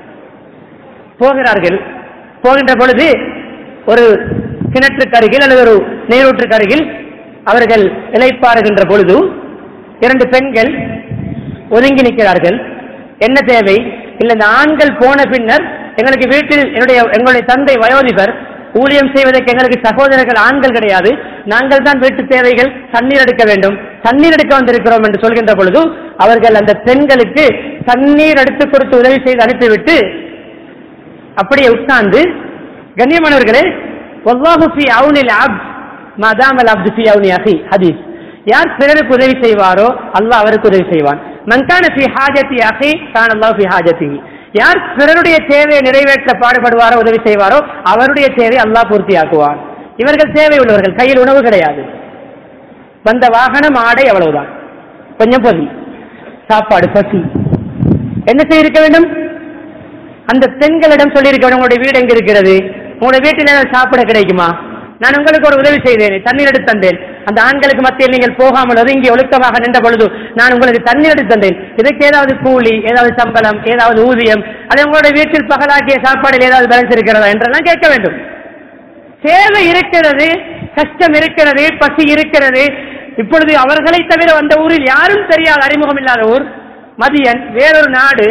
போகிறார்கள் போகின்ற பொழுது ஒரு கிணற்றுக்கு அருகில் அல்லது ஒரு நீரூற்றுக்கு அருகில் அவர்கள் இலைப்பாறுகின்ற பொழுது இரண்டு பெண்கள் ஒதுங்கி நிற்கிறார்கள் என்ன தேவை இல்லை இந்த ஆண்கள் போன பின்னர் எங்களுக்கு வீட்டில் என்னுடைய எங்களுடைய தந்தை வயோதிபர் ஊழியம் செய்வதற்கு எங்களுக்கு சகோதரர்கள் ஆண்கள் கிடையாது நாங்கள் தான் வீட்டு தேவைகள் தண்ணீர் எடுக்க வேண்டும் தண்ணீர் எடுக்க வந்திருக்கிறோம் என்று சொல்கின்ற பொழுது அவர்கள் அந்த பெண்களுக்கு தண்ணீர் எடுத்து கொடுத்து உதவி செய்து அனுப்பிவிட்டு அப்படியே உட்கார்ந்து கண்ணியமானவர்களே வல்லாஹு ஃபி அவுனில் அப்த் மதாமல் அப்து ஃபி அவுனி அஹி ஹதீஸ் யார் பிறருக்கு உதவி செய்வாரோ அல்லாஹ் அவருக்கு உதவி செய்வான் மன்கான ஃபி ஹாஜத்தி அஹி கான் அல்லாஹ் ஃபி ஹாஜத்திஹி யார் பிறருடைய தேவையை நிறைவேற்ற பாடுபடுவாரோ உதவி செய்வாரோ அவருடைய தேவை அல்லாஹ் பூர்த்தியாக்குவான் இவர்கள் தேவை உள்ளவர்கள் கையில் உணவு கிடையாது வந்த வாகனம் ஆடை அவ்வளவுதான் கொஞ்சம் பசி சாப்பாடு பசி என்ன செய்திருக்க வேண்டும் அந்த பெண்களிடம் சொல்லியிருக்க வேண்டும் உங்களுடைய வீடு எங்க இருக்கிறது உங்களுடைய வீட்டில் ஏதாவது சாப்பிட கிடைக்குமா நான் உங்களுக்கு ஒரு உதவி செய்தேன் தண்ணீர் எடுத்து தந்தேன் அந்த ஆண்களுக்கு மத்தியில் நீங்கள் போகாமல் ஒதுங்கி ஒழுக்கமாக நின்ற பொழுது நான் உங்களுக்கு தண்ணீர் எடுத்து தந்தேன் இதுக்கு ஏதாவது கூலி ஏதாவது சம்பளம் ஏதாவது ஊதியம் அது உங்களுடைய வீட்டில் பகலாக்கிய சாப்பாடில் ஏதாவது பேலன்ஸ் இருக்கிறதா என்றெல்லாம் கேட்க வேண்டும் தேவை இருக்கிறது கஷ்டம் இருக்கிறது பசி இருக்கிறது இப்பொழுது அவர்களை தவிர வந்த ஊரில் யாரும் தெரியாத அறிமுகம் இல்லாத ஊர் மதியன் வேறொரு நாடு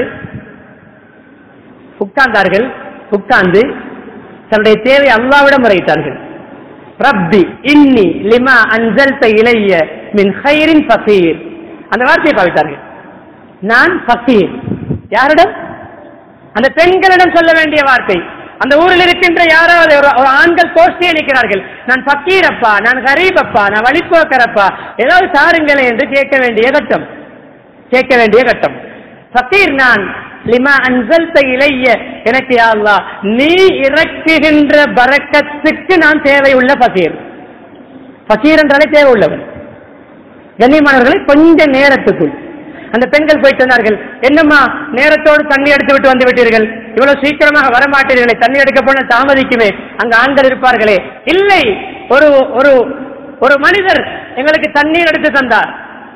உட்கார்ந்தார்கள் உட்கார்ந்து தன்னுடைய தேவை அல்லாவிடம் முறையிட்டார்கள் ரப்பி இன்னி லிமா அன்சல்த இலைய மின் ஹைரின் ஃபகீர் அந்த வார்த்தையை பாவித்தார்கள் நான் ஃபகீர் யாரிடம் அந்த பெண்களிடம் சொல்ல வேண்டிய வார்த்தை அந்த ஊரில் இருக்கின்ற யாராவது ஒரு ஒரு ஆண்கள் கோஷ்டியை நிற்கிறார்கள் நான் பக்கீரப்பா நான் கரீபப்பா நான் வழிபோக்கரப்பா ஏதாவது தாருங்களே என்று கேட்க வேண்டிய கட்டம் கேட்க வேண்டிய கட்டம் ஃபக்கீர் நான் லிமா அன்சல்த இலைய எனக்கு யா அல்லாஹ் நீ இறக்குகின்ற பரக்கத்துக்கு நான் தேவையுள்ள ஃபக்கீர் ஃபக்கீர் என்றாலே தேவை உள்ளவன் கண்ணியமானவர்களை கொஞ்ச நேரத்துக்குள் அந்த பெண்கள் போயிட்டு வந்தார்கள் என்னம்மா நேரத்தோடு தண்ணி எடுத்து விட்டு வந்து விட்டீர்கள் இவ்வளவு சீக்கிரமாக வரமாட்டீர்களே தண்ணி எடுக்க போன தாமதிக்குமே அங்க ஆண்கள் இருப்பார்களே இல்லை ஒரு ஒரு ஒரு மனிதர் எங்களுக்கு தண்ணீர் எடுத்து தந்தார்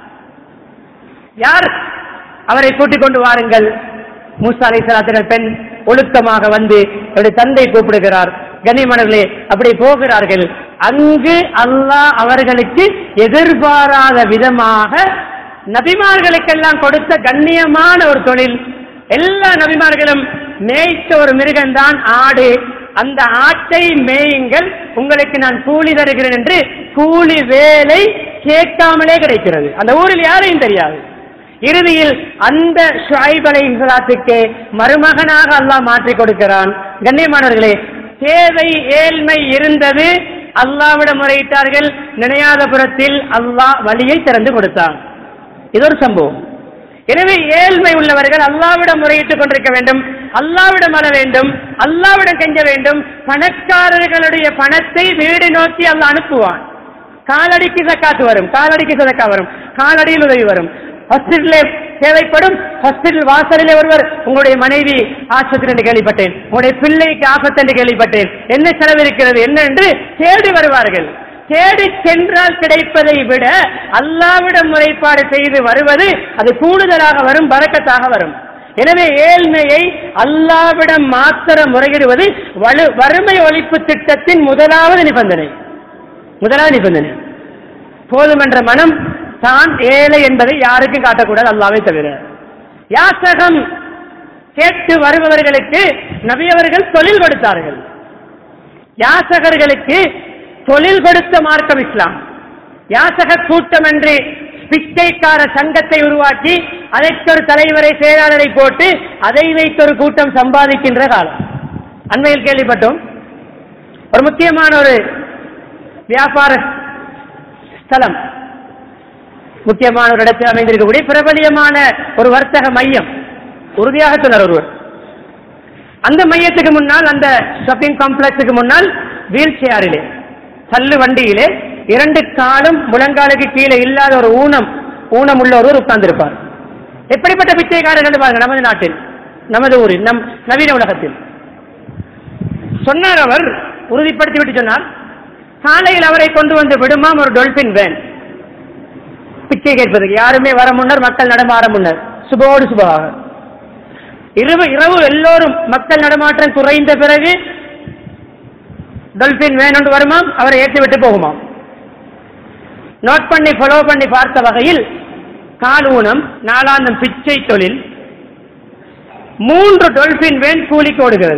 யார் அவரை கூட்டிக் கொண்டு வாருங்கள் மூசா அலை பெண் ஒழுக்கமாக வந்து அவருடைய தந்தை கூப்பிடுகிறார் கண்ணியமானவர்களே அப்படி போகிறார்கள் அங்கு அல்லாஹ் அவர்களுக்கு எதிர்பாராத விதமாக நபிமார்களுக்கெல்லாம் கொடுத்த கண்ணியமான ஒரு தொழில் எல்லா நபிமார்களும் மேய்த்த ஒரு மிருகம்தான் ஆடு அந்த ஆட்டை மேயுங்கள் உங்களுக்கு நான் கூலி தருகிறேன் என்று கூலி வேலை கேட்காமலே கிடைக்கிறது அந்த ஊரில் யாரையும் தெரியாது இறுதியில் அந்த ஷுஐப் அலைஹிஸ்ஸலாத்துக்கு மருமகனாக அல்லாஹ் மாற்றி கொடுக்கிறான் கண்ணியமானவர்களே தேவை ஏழ்மை இருந்தது அல்லாவிடம் முறையிட்டார்கள் நினையாத புறத்தில் அல்லாஹ் வழியை திறந்து கொடுத்தான் இது ஒரு சம்பவம் எனவே ஏழ்மை உள்ளவர்கள் அல்லாவிடம் முறையிட்டுக் கொண்டிருக்க வேண்டும் அல்லாவிடம் அழ வேண்டும் அல்லாவிடம் கெஞ்ச வேண்டும் பணக்காரர்களுடைய பணத்தை வீடு நோக்கி அல்லாஹ் அனுப்புவான் காலடிக்கு சக்காத்து வரும் காலடிக்கு சதக்கா வரும் காலடியில் உதவி வரும் ஹாஸ்பிட்டலே தேவைப்படும் ஹாஸ்பிட்டல் வாசலிலே ஒருவர் உங்களுடைய மனைவி ஆஸ்பத்திரி என்று கேள்விப்பட்டேன் உங்களுடைய பிள்ளைக்கு ஆபத்து என்று கேள்விப்பட்டேன் என்ன செலவு இருக்கிறது என்ன என்று தேடி வருவார்கள் தேடி சென்றால் கிடைப்பதை விட அல்லாவிடம் முறைப்பாடு செய்து வருவது அது கூடுதலாக வரும் பறக்கத்தாக வரும் எனவே ஏழ்மையை அல்லாவிடம் மாத்திர முறையிடுவது வலு வறுமை ஒழிப்பு திட்டத்தின் முதலாவது நிபந்தனை முதலாவது நிபந்தனை போதும் என்ற மனம் தான் ஏழை என்பதை யாருக்கும் காட்டக்கூடாது அல்லாவை தவிர யாசகம் கேட்டு வருபவர்களுக்கு நபியவர்கள் தொழில் கொடுத்தார்கள் யாசகர்களுக்கு தொழில் கொடுத்த மார்க்கம் இஸ்லாம் யாசக கூட்டம் என்று பிச்சைக்கார சங்கத்தை உருவாக்கி அதற்கு ஒரு தலைவரை செயலாளரை போட்டு அதை வைத்து ஒரு கூட்டம் சம்பாதிக்கின்ற காலம் அண்மையில் கேள்விப்பட்டோம் ஒரு முக்கியமான ஒரு வியாபார ஸ்தலம் முக்கியமான ஒரு இடத்தில் அமைந்திருக்கக்கூடிய பிரபலியமான ஒரு வர்த்தக மையம் உறுதியாக சொன்னார் ஒருவர் அந்த மையத்துக்கு முன்னால் அந்த ஷாப்பிங் காம்ப்ளெக்ஸுக்கு முன்னால் வீல் சேரிலே தள்ளு வண்டியிலே இரண்டு காலும் முழங்காலுக்கு கீழே இல்லாத ஒரு ஊனம் ஊனம் உள்ள ஒருவர் உட்கார்ந்திருப்பார் எப்படிப்பட்ட பிச்சைக்காரர்கள் பாருங்க நமது நாட்டில் நமது ஊரில் நம் நவீன உலகத்தில் சொன்னார் அவர் உறுதிப்படுத்தி விட்டு சொன்னார் காலையில் அவரை கொண்டு வந்து விடுமாம் ஒரு டொல்பின் வேன் பிச்சை கேட்பதற்கு யாருமே வர முன்னர் மக்கள் நடமாற முன்னர் சுபோடு சுபமாக இரவு இரவு எல்லோரும் மக்கள் நடமாட்டம் குறைந்த பிறகு டொல்பின் வேணும்னு வருமாம் அவரை ஏற்றி விட்டு போகுமாம் நோட் பண்ணி ஃபாலோ பண்ணி பார்த்த வகையில் கால் ஊனம் நாளாந்தம் பிச்சை தொழில் மூன்று டொல்பின் வேன் கூலிக்கு ஓடுகிறது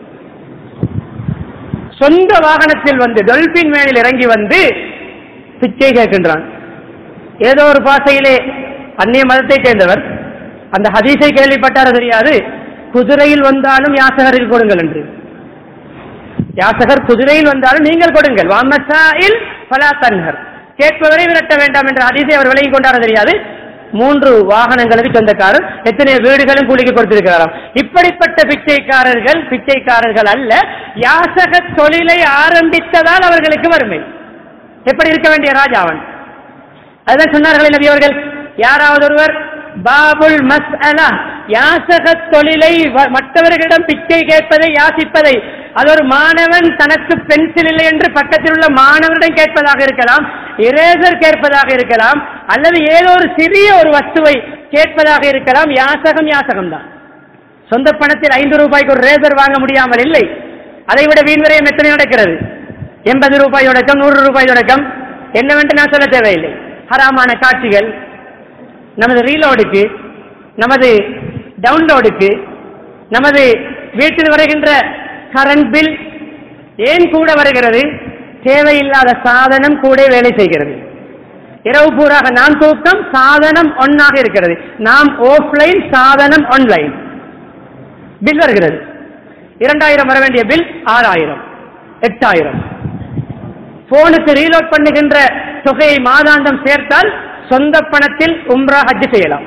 சொந்த வாகனத்தில் வந்து டொல்பின் வேனில் இறங்கி வந்து பிச்சை கேட்கின்றான் ஏதோ ஒரு பாசையிலே அந்நிய மதத்தை சேர்ந்தவர் அந்த ஹதீஸை கேள்விப்பட்டார தெரியாது குதிரையில் வந்தாலும் யாசகருக்கு கொடுங்கள் என்று யாசகர் குதிரையில் வந்தாலும் நீங்கள் கொடுங்கள் வாமசாயில் பலா தன்ஹர் கேட்பவரை விரட்ட வேண்டாம் என்ற ஹதீஸை அவர் விலகி கொண்டாட தெரியாது மூன்று வாகனங்களுக்கு சொந்தக்காரர் எத்தனை வீடுகளும் கூலிக்கு கொடுத்திருக்கிறாராம் இப்படிப்பட்ட பிச்சைக்காரர்கள் பிச்சைக்காரர்கள் அல்ல யாசக தொழிலை ஆரம்பித்ததால் அவர்களுக்கு வறுமை எப்படி இருக்க வேண்டிய ராஜாவன் அதுதான் சொன்னார்களே நபி அவர்கள் யாராவது ஒருவர் பாபுல் மஸ்அலா யாசக தொழிலை வ- மற்றவர்களிடம் பிச்சை கேட்பதை யாசிப்பதை அது ஒரு மாணவன் தனக்கு பென்சில் இல்லை என்று பக்கத்தில் உள்ள மாணவரிடம் கேட்பதாக இருக்கலாம் இரேசர் கேட்பதாக இருக்கலாம் அல்லது ஏதோ ஒரு சிறிய ஒரு வஸ்துவை கேட்பதாக இருக்கலாம் யாசகம் யாசகம் தான் சொந்த பணத்தில் ஐந்து ரூபாய்க்கு ஒரு ரேசர் வாங்க முடியாமல் இல்லை அதை விட வீண் விரயம் எத்தனை நடக்கிறது எண்பது ரூபாய் தொடக்கம் நூறு ரூபாய் தொடக்கம் என்னவென்று நான் சொல்ல தேவையில்லை ஹராமான காட்சிகள் நமது ரீலோடுக்கு நமது டவுன்லோடுக்கு நமது வீட்டில் வருகின்ற கரண்ட் பில் ஏன் கூட வருகிறது தேவையில்லாத சாதனம் கூட வேலை செய்கிறது இரவு பூராக நாம் தூக்கம் சாதனம் ஒன்னாக இருக்கிறது நாம் ஆஃப்லைன் சாதனம் ஆன்லைன் பில் வருகிறது இரண்டாயிரம் வர வேண்டிய பில் ஆறாயிரம் எட்டாயிரம் போனுக்கு ரீலோட் பண்ணுகின்ற தொகையை மாதாந்தம் சேர்த்தால் சொந்த பணத்தில் உம்ரா ஹஜ் செய்யலாம்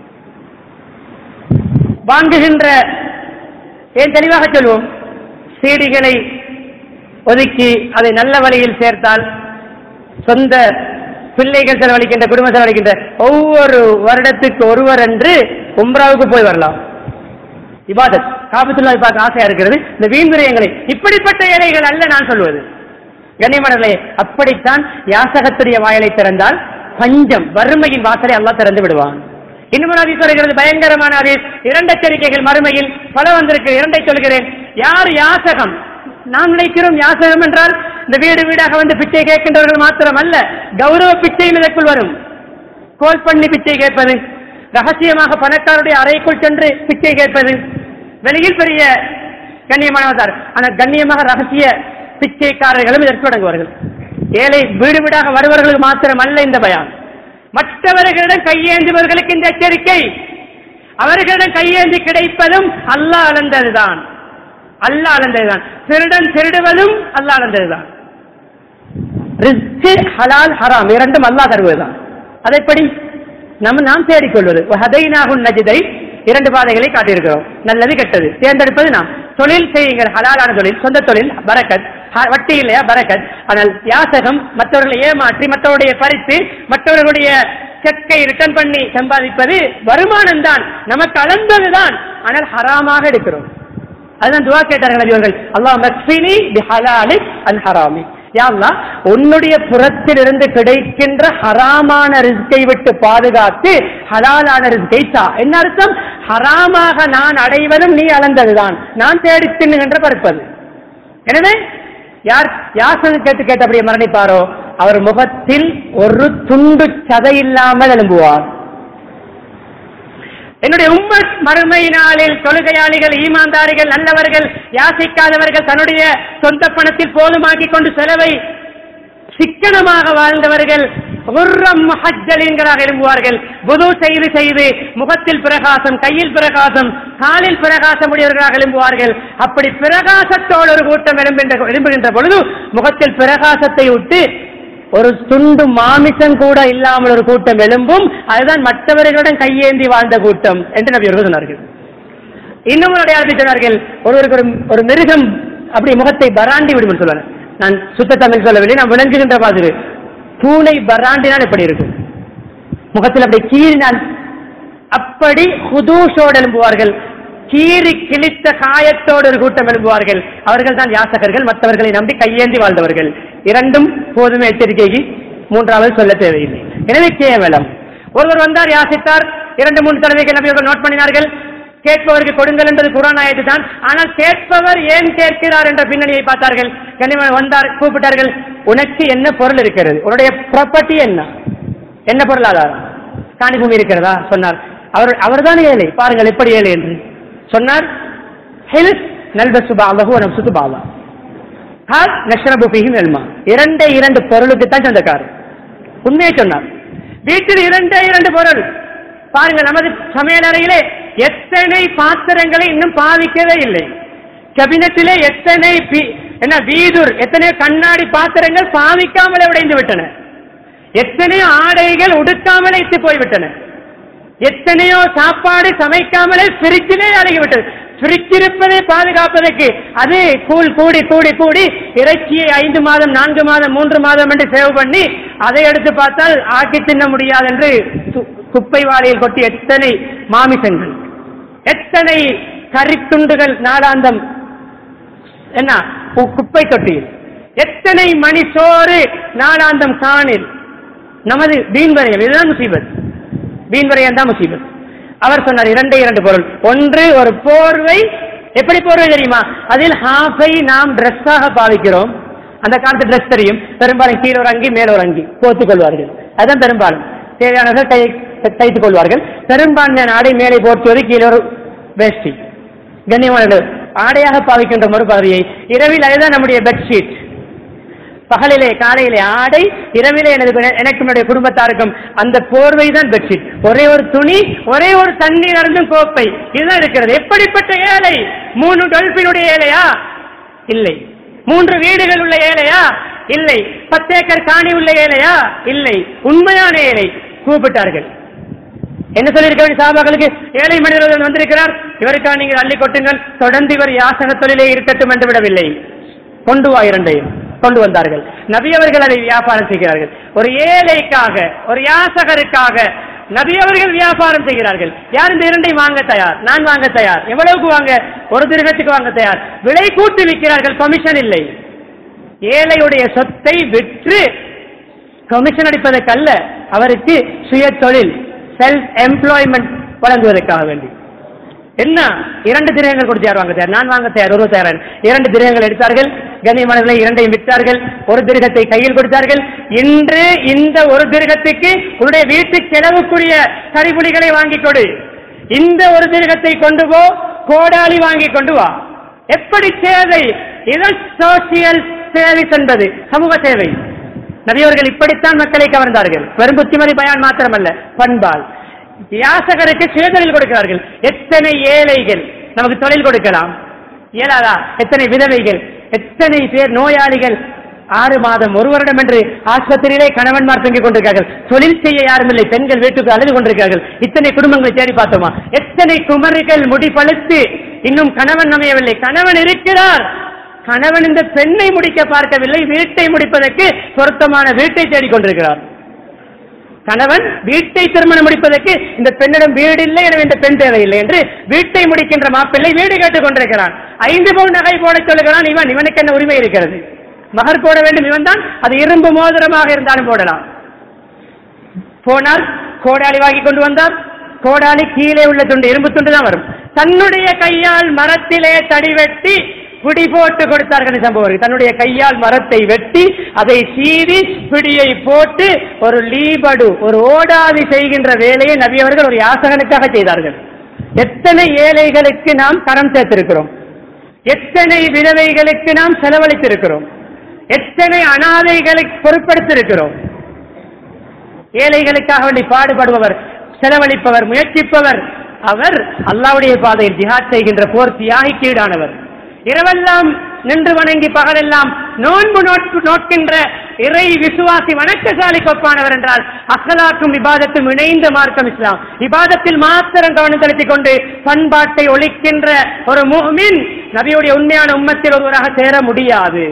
வாங்குகின்ற ஏன் தெளிவாக சொல்வோம் சீடிகளை ஒதுக்கி அதை நல்ல வழியில் சேர்த்தால் சொந்த பிள்ளைகள் செலவழிக்கின்ற குடும்பம் செலவழிக்கின்ற ஒவ்வொரு வருடத்துக்கு ஒருவர் என்று உம்ராவுக்கு போய் வரலாம் இபாதத் காபத்துல்லா பார்க்க ஆசையா இருக்கிறது இந்த வீண் விரயங்களை இப்படிப்பட்ட ஏழைகள் அல்ல நான் சொல்வது கண்ணியமனர்களே அப்படித்தான் யாசகத்துடைய வாயலை திறந்தால் பஞ்சம் வறுமையின் வாசலை அல்லாஹ் திறந்து விடுவான் இன்னும் ஒரு ஹதீஸ் வருகிறது பயங்கரமான ஹதீஸ் இரண்டு எச்சரிக்கைகள் மறுமையில் பல வந்திருக்கு இரண்டை சொல்கிறேன் யார் யாசகம் நாம் நினைக்கிறோம் யாசகம் என்றால் இந்த வீடு வீடாக வந்து பிச்சை கேட்கின்றவர்கள் மாத்திரம் அல்ல கௌரவ பிச்சையும் இதற்குள் வரும் கோல் பண்ணி பிச்சை கேட்பது ரகசியமாக பணக்காரருடைய அறைக்குள் சென்று பிச்சை கேட்பது வெளியில் பெரிய கண்ணியமானவர் ஆனால் கண்ணியமாக ரகசிய பிச்சைக்காரர்களும் இதற்கு தொடங்குவார்கள் ஏழை வீடு வீடாக வருபவர்களுக்கு மாத்திரம் அல்ல இந்த பயம் மற்றவர்களிடம் கையேந்துபவர்களுக்கு இந்த எச்சரிக்கை அவர்களிடம் கையேந்தி கிடைப்பதும் அல்லாஹ் அளந்ததுதான் அல்லாஹ் அளந்ததுதான் திருடன் திருடுவதும் அல்லாஹ் அளந்ததுதான் ரிஸ்க் ஹலால் ஹராம் இரண்டும் அல்லாஹ் தருவதுதான் அதைப்படி நம்ம நாம் தேடிக்கொள்வது ஹதைனாகுன் நஜிதை இரண்டு பாதைகளை காட்டியிருக்கிறோம் நல்லது கெட்டது தேர்ந்தெடுப்பது நாம் தொழில் செய்யுங்கள் ஹலாலான தொழில் சொந்த தொழில் பரக்கத் ஹ- வட்டி இல்லையா பரக்கத் ஆனால் யாசகம் மற்றவர்களை ஏமாற்றி மற்றவருடைய பறித்து மற்றவர்களுடைய செக்கை ரிட்டர்ன் பண்ணி சம்பாதிப்பது வருமானம் தான் நமக்கு அளந்ததுதான் ஆனால் ஹராமாக எடுக்கிறோம் அதுதான் துவா கேட்டார்கள் நபியவர்கள் அல்லாஹ் மக்ஃபினி பிஹலாலி அன் ஹராமி யா அல்லாஹ் உன்னுடைய புறத்திலிருந்து கிடைக்கின்ற ஹராமான ரிஸ்கை விட்டு பாதுகாத்து ஹலாலான ரிஸ்கை தா என்ன அர்த்தம் ஹராமாக நான் அடைவதும் நீ அளந்ததுதான் நான் தேடி தின்னுகின்ற பருப்பது எனவே யார் யாசகம் கேட்டு கேட்டபடியே மரணிப்பாரோ அவர் முகத்தில் ஒரு துண்டு சதை இல்லாமல் எழும்புவார் என்னுடைய உம்மத் மறுமை நாளில் தொழுகையாளிகள் ஈமான்தாரிகள் நல்லவர்கள் யாசிக்காதவர்கள் தன்னுடைய சொந்த பணத்தில் போதுமாக்கி கொண்டு செலவை சிக்கனமாக வாழ்ந்தவர்கள் உர்ரம் முஹஜ்ஜலீன்களாக எழும்புவார்கள் புது செய்து செய்து முகத்தில் பிரகாசம் கையில் பிரகாசம் காலில் பிரகாசம் உடையவர்களாக எழும்புவார்கள் அப்படி பிரகாசத்தோடு ஒரு கூட்டம் எழும்புகின்ற எழும்புகின்ற பொழுது முகத்தில் பிரகாசத்தை விட்டு ஒரு துண்டு மாமிசம் கூட இல்லாமல் ஒரு கூட்டம் எழும்பும் அதுதான் மற்றவர்களுடன் கையேந்தி வாழ்ந்த கூட்டம் என்று நபி அவர்கள் சொன்னார்கள் இன்னும் ஒரு அடையாளத்தை சொன்னார்கள் ஒருவருக்கு ஒரு ஒரு மிருகம் அப்படி முகத்தை பராண்டி விடும் என்று சொல்வார் நான் சுத்த தமிழ் சொல்லவில்லை நான் விளங்குகின்ற மாதிரி பூனை பராண்டினால் எப்படி இருக்கும் முகத்தில் அப்படி கீறினால் அப்படி ஹுதூஷோடு எழும்புவார்கள் கீறி கிழித்த காயத்தோடு ஒரு கூட்டம் எழும்புவார்கள் அவர்கள் தான் யாசகர்கள் மற்றவர்களை நம்பி கையேந்தி வாழ்ந்தவர்கள் இரண்டும் போதுமே எச்சரிக்கைக்கு மூன்றாவது சொல்ல தேவையில்லை எனவே கேவலம் ஒருவர் வந்தார் யாசித்தார் இரண்டு மூன்று தடவைகள் நபியவர்கள் நோட் பண்ணினார்கள் கேட்பவருக்கு கொடுங்கள் என்பது குரான் ஆயத்து தான் ஆனால் கேட்பவர் ஏன் கேட்கிறார் என்ற பின்னணியை பார்த்தார்கள் கனிமன் வந்தார் கூப்பிட்டார்கள் உனக்கு என்ன பொருள் இருக்கிறது உன்னுடைய ப்ராப்பர்ட்டி என்ன என்ன பொருளாதாரம் காணி பூமி இருக்கிறதா சொன்னார் அவர் அவர்தான் ஏழை பாருங்கள் எப்படி ஏழை என்று சொன்னார் ஹெல்த் நல்பசு பாவகு நம்சுத்து பாவா ஹால் நஷ்ரபு பிஹிம் எல்மா இரண்டே இரண்டு பொருளுக்கு தான் சொந்தக்காரர் உண்மையை சொன்னார் வீட்டில் இரண்டே இரண்டு பொருள் பாருங்கள் நமது சமையலறையிலே எத்தனை பாத்திரங்களை இன்னும் பாவிக்கவே இல்லை கேபினட்டிலே எத்தனை பி- என்ன வீதுர் எத்தனை கண்ணாடி பாத்திரங்கள் பாவிக்காமலே உடைந்து விட்டன எத்தனையோ ஆடைகள் உடுக்காமலே இட்டு போய்விட்டன எத்தனையோ சாப்பாடு சமைக்காமலே பிரிட்ஜிலே அடங்கிவிட்டது பிரிட்ஜ் இருப்பதை பாதுகாப்பதற்கு அது கூழ் கூடி கூடி கூடி இறைச்சியை ஐந்து மாதம் நான்கு மாதம் மூன்று மாதம் என்று சேவ் பண்ணி அதை எடுத்து பார்த்தால் ஆக்கி தின்ன முடியாது என்று கு- குப்பை வாளியில் கொட்டி எத்தனை மாமிசங்கள் எத்தனை கரித்துண்டுகள் நாடாந்தம் என்ன கு- குப்பை தொட்டியில் எத்தனை மணி சோறு நாளாந்தம் காணில் நமது வீண்வரையம் இதுதான் முசீபத் வீண்வரையம் தான் முசீபத் அவர் சொன்னார் இரண்டே இரண்டு பொருள் ஒன்று ஒரு போர்வை எப்படி போர்வை தெரியுமா அதில் ஹாஃபை நாம் ட்ரெஸ்ஸாக பாவிக்கிறோம் அந்த காலத்து ட்ரெஸ் தெரியும் பெரும்பாலும் கீழே ஒரு அங்கி மேல ஒரு அங்கி போத்துக் கொள்வார்கள் அதான் பெரும்பாலும் தேவையானவர்கள் கை தைத்துக் கொள்வார்கள் பெரும்பான்மையான ஆடை மேலே போர்த்துவது கீழே ஒரு வேஷ்டி கண்ணியமான ஆடையாக பாவிக்கின்ற மறுபாதையை இரவில் அதுதான் நம்முடைய பெட்ஷீட் பகலிலே காலையிலே ஆடை இரவிலே எனது எனக்கும் என்னுடைய குடும்பத்தாருக்கும் அந்த போர்வை தான் பெட்ஷீட் ஒரே ஒரு துணி ஒரே ஒரு தண்ணீர் அருந்தும் கோப்பை இதுதான் இருக்கிறது எப்படிப்பட்ட ஏழை மூணு டொல்பினுடைய ஏழையா இல்லை மூன்று வீடுகள் உள்ள ஏழையா இல்லை பத்து ஏக்கர் காணி உள்ள ஏழையா இல்லை உண்மையான ஏழை கூப்பிட்டார்கள் என்ன சொல்லியிருக்க வேண்டிய சாபாக்களுக்கு ஏழை மனிதர்கள் வந்திருக்கிறார் இவருக்கா நீங்கள் அள்ளி கொட்டுங்கள் தொடர்ந்து இவர் யாசக தொழிலே இருக்கட்டும் என்று விடவில்லை கொண்டு வா இரண்டையும் கொண்டு வந்தார்கள் நபி அவர்கள் அதை வியாபாரம் செய்கிறார்கள் ஒரு ஏழைக்காக ஒரு யாசகருக்காக நபி அவர்கள் வியாபாரம் செய்கிறார்கள் யார் இந்த இரண்டையும் வாங்க தயார் நான் வாங்க தயார் எவ்வளவுக்கு வாங்க ஒரு திருகத்துக்கு வாங்க தயார் விலை கூட்டி விற்கிறார்கள் கமிஷன் இல்லை ஏழையுடைய சொத்தை விற்று கமிஷன் அடிப்பதற்கல்ல அவருக்கு சுய தொழில் செல்ஃப் எம்ப்ளாய்மெண்ட் வழங்குவதற்காக வேண்டி என்ன இரண்டு திரகங்கள் கொடுத்து யார் வாங்க தயார் நான் வாங்க தயார் ஒரு தயார் இரண்டு திரகங்கள் எடுத்தார்கள் கண்ணியமானவர்களை இரண்டையும் விற்றார்கள் ஒரு திருகத்தை கையில் கொடுத்தார்கள் இன்று இந்த ஒரு திருகத்துக்கு உன்னுடைய வீட்டு செலவுக்குரிய கரிபுலிகளை வாங்கிக் கொடு இந்த ஒரு திருகத்தை கொண்டு போ கோடாலி வாங்கி கொண்டு வா எப்படி சேவை இதன் சோசியல் சர்வீஸ் என்பது சமூக சேவை நபியவர்கள் இப்படித்தான் மக்களை கவர்ந்தார்கள் வெறும் புத்திமதி பயான் மாத்திரமல்ல பண்பால் யாசகருக்கு சுயதொழில் கொடுக்கிறார்கள் எத்தனை ஏழைகள் நமக்கு தொழில் கொடுக்கலாம் இயலாதா எத்தனை விதவைகள் எத்தனை பேர் நோயாளிகள் ஆறு மாதம் ஒரு வருடம் என்று ஆஸ்பத்திரியிலே கணவன்மார் தங்கிக் கொண்டிருக்கிறார்கள் தொழில் செய்ய யாரும் இல்லை பெண்கள் வீட்டுக்கு அழுது கொண்டிருக்கிறார்கள் இத்தனை குடும்பங்களை தேடி பார்த்தோமா எத்தனை குமரிகள் முடி பழுத்து இன்னும் கணவன் அமையவில்லை கணவன் இருக்கிறார் கணவன் இந்த பெண்ணை முடிக்க பார்க்கவில்லை வீட்டை முடிப்பதற்கு பொருத்தமான வீட்டை தேடிக் கொண்டிருக்கிறார் கணவன் வீட்டை திருமணம் முடிப்பதற்கு இந்த பெண்ணிடம் வீடு இல்லை எனவே இந்த பெண் தேவையில்லை என்று வீட்டை முடிக்கின்ற மாப்பிள்ளை வீடு கேட்டுக் கொண்டிருக்கிறான் ஐந்து பவுன் நகை போட சொல்லுகிறான் இவன் இவனுக்கு என்ன உரிமை இருக்கிறது மகர் போட வேண்டும் இவன் தான் அது இரும்பு மோதிரமாக இருந்தாலும் போடலாம் போனால் கோடாலி வாங்கி கொண்டு வந்தார் கோடாலி கீழே உள்ள துண்டு இரும்பு துண்டு தான் வரும் தன்னுடைய கையால் மரத்திலே தடி வெட்டி பிடி போட்டு கொடுத்தார்கள் சம்பவம் தன்னுடைய கையால் மரத்தை வெட்டி அதை சீவி பிடியை போட்டு ஒரு லீபடு ஒரு ஓடாதி செய்கின்ற வேலையை நபி அவர்கள் ஒரு யாசகனுக்காக செய்தார்கள் எத்தனை ஏழைகளுக்கு நாம் கரம் சேர்த்திருக்கிறோம் எத்தனை விதவைகளுக்கு நாம் செலவழித்திருக்கிறோம் எத்தனை அனாதைகளை பொருட்படுத்திருக்கிறோம் ஏழைகளுக்காக வேண்டி பாடுபடுபவர் செலவழிப்பவர் முயற்சிப்பவர் அவர் அல்லாவுடைய பாதையில் ஜிஹாத் செய்கின்ற போர் தியாகிக்கு ஈடானவர் இரவெல்லாம் நின்று வணங்கி பகலெல்லாம் நோன்பு நோட்பு நோட்கின்ற இறை விசுவாசி வணக்கசாலி கொப்பானவர் என்றால் அசலாக்கும் விவாதத்தும் இணைந்த மார்க்கம் இஸ்லாம் விவாதத்தில் மாத்திரம் கவனம் செலுத்திக் கொண்டு பண்பாட்டை ஒழிக்கின்ற ஒரு முஹ்மின் நபியுடைய உண்மையான உம்மத்தில் ஒருவராக சேர முடியாது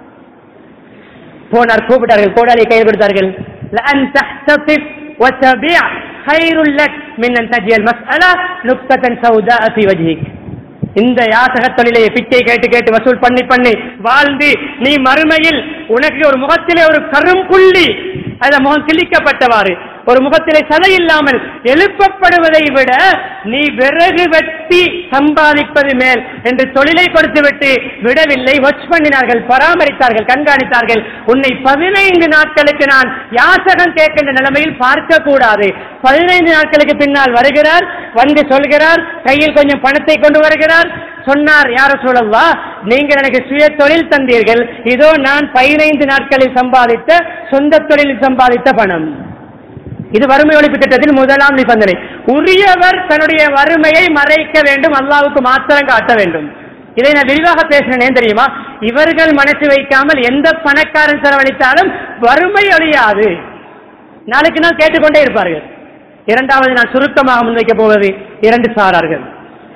போனார் கூப்பிட்டார்கள் கோடாலியை கையில் கொடுத்தார்கள் لأن تحتفظ وتبيع خير لك من أن تجي المسألة نكتة سوداء في وجهك இந்த யாசக தொழிலை பிச்சை கேட்டு கேட்டு வசூல் பண்ணி பண்ணி வாழ்ந்து நீ மறுமையில் உனக்கு ஒரு முகத்திலே ஒரு கரும்புள்ளி அந்த முகம் கிழிக்கப்பட்டவாறு ஒரு முகத்திலே சதை இல்லாமல் எழுப்பப்படுவதை விட நீ விறகு வெட்டி சம்பாதிப்பது மேல் என்று தொழிலை கொடுத்துவிட்டு விடவில்லை வாட்ச் பண்ணினார்கள் பராமரித்தார்கள் கண்காணித்தார்கள் உன்னை பதினைந்து நாட்களுக்கு நான் யாசகம் கேட்கின்ற நிலைமையில் பார்க்க கூடாது பதினைந்து நாட்களுக்கு பின்னால் வருகிறார் வந்து சொல்கிறார் கையில் கொஞ்சம் பணத்தை கொண்டு வருகிறார் சொன்னார் யார சொல்லவா நீங்கள் எனக்கு சுய தொழில் தந்தீர்கள் இதோ நான் பதினைந்து நாட்களில் சம்பாதித்த சொந்த தொழிலில் சம்பாதித்த பணம் இது வறுமை ஒழிப்பு திட்டத்தில் முதலாம் நிபந்தனை உரியவர் தன்னுடைய வறுமையை மறைக்க வேண்டும் அல்லாவுக்கு மாத்திரம் காட்ட வேண்டும் இதை நான் விரிவாக பேசினேன் தெரியுமா இவர்கள் மனசு வைக்காமல் எந்த பணக்காரன் செலவழித்தாலும் வறுமை ஒழியாது நாளுக்கு நாள் கேட்டுக்கொண்டே இருப்பார்கள் இரண்டாவது நான் சுருக்கமாக முன்வைக்க போவது இரண்டு சாரார்கள்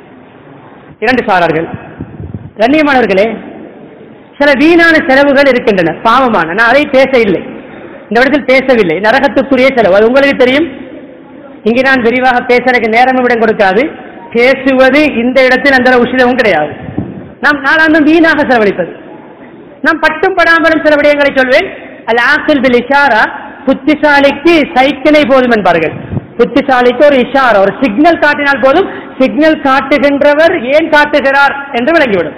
இரண்டு சாரார்கள் கண்ணியமானவர்களே சில வீணான செலவுகள் இருக்கின்றன பாவமான நான் அதை பேச இல்லை இந்த இடத்தில் பேசவில்லை நரகத்துக்குரிய செலவு அது உங்களுக்கு தெரியும் இங்கே நான் விரிவாக பேச எனக்கு நேரமும் இடம் கொடுக்காது பேசுவது இந்த இடத்தில் அந்த உசிதமும் கிடையாது நாம் நாளாந்தும் வீணாக செலவழிப்பது நாம் பட்டும் படாமலும் சில விடயங்களை சொல்வேன் அல் ஆசில் பில் இஷாரா புத்திசாலிக்கு சைக்கிளை போதும் என்பார்கள் புத்திசாலிக்கு ஒரு இஷாரா ஒரு சிக்னல் காட்டினால் போதும் சிக்னல் காட்டுகின்றவர் ஏன் காட்டுகிறார் என்று விளங்கிவிடும்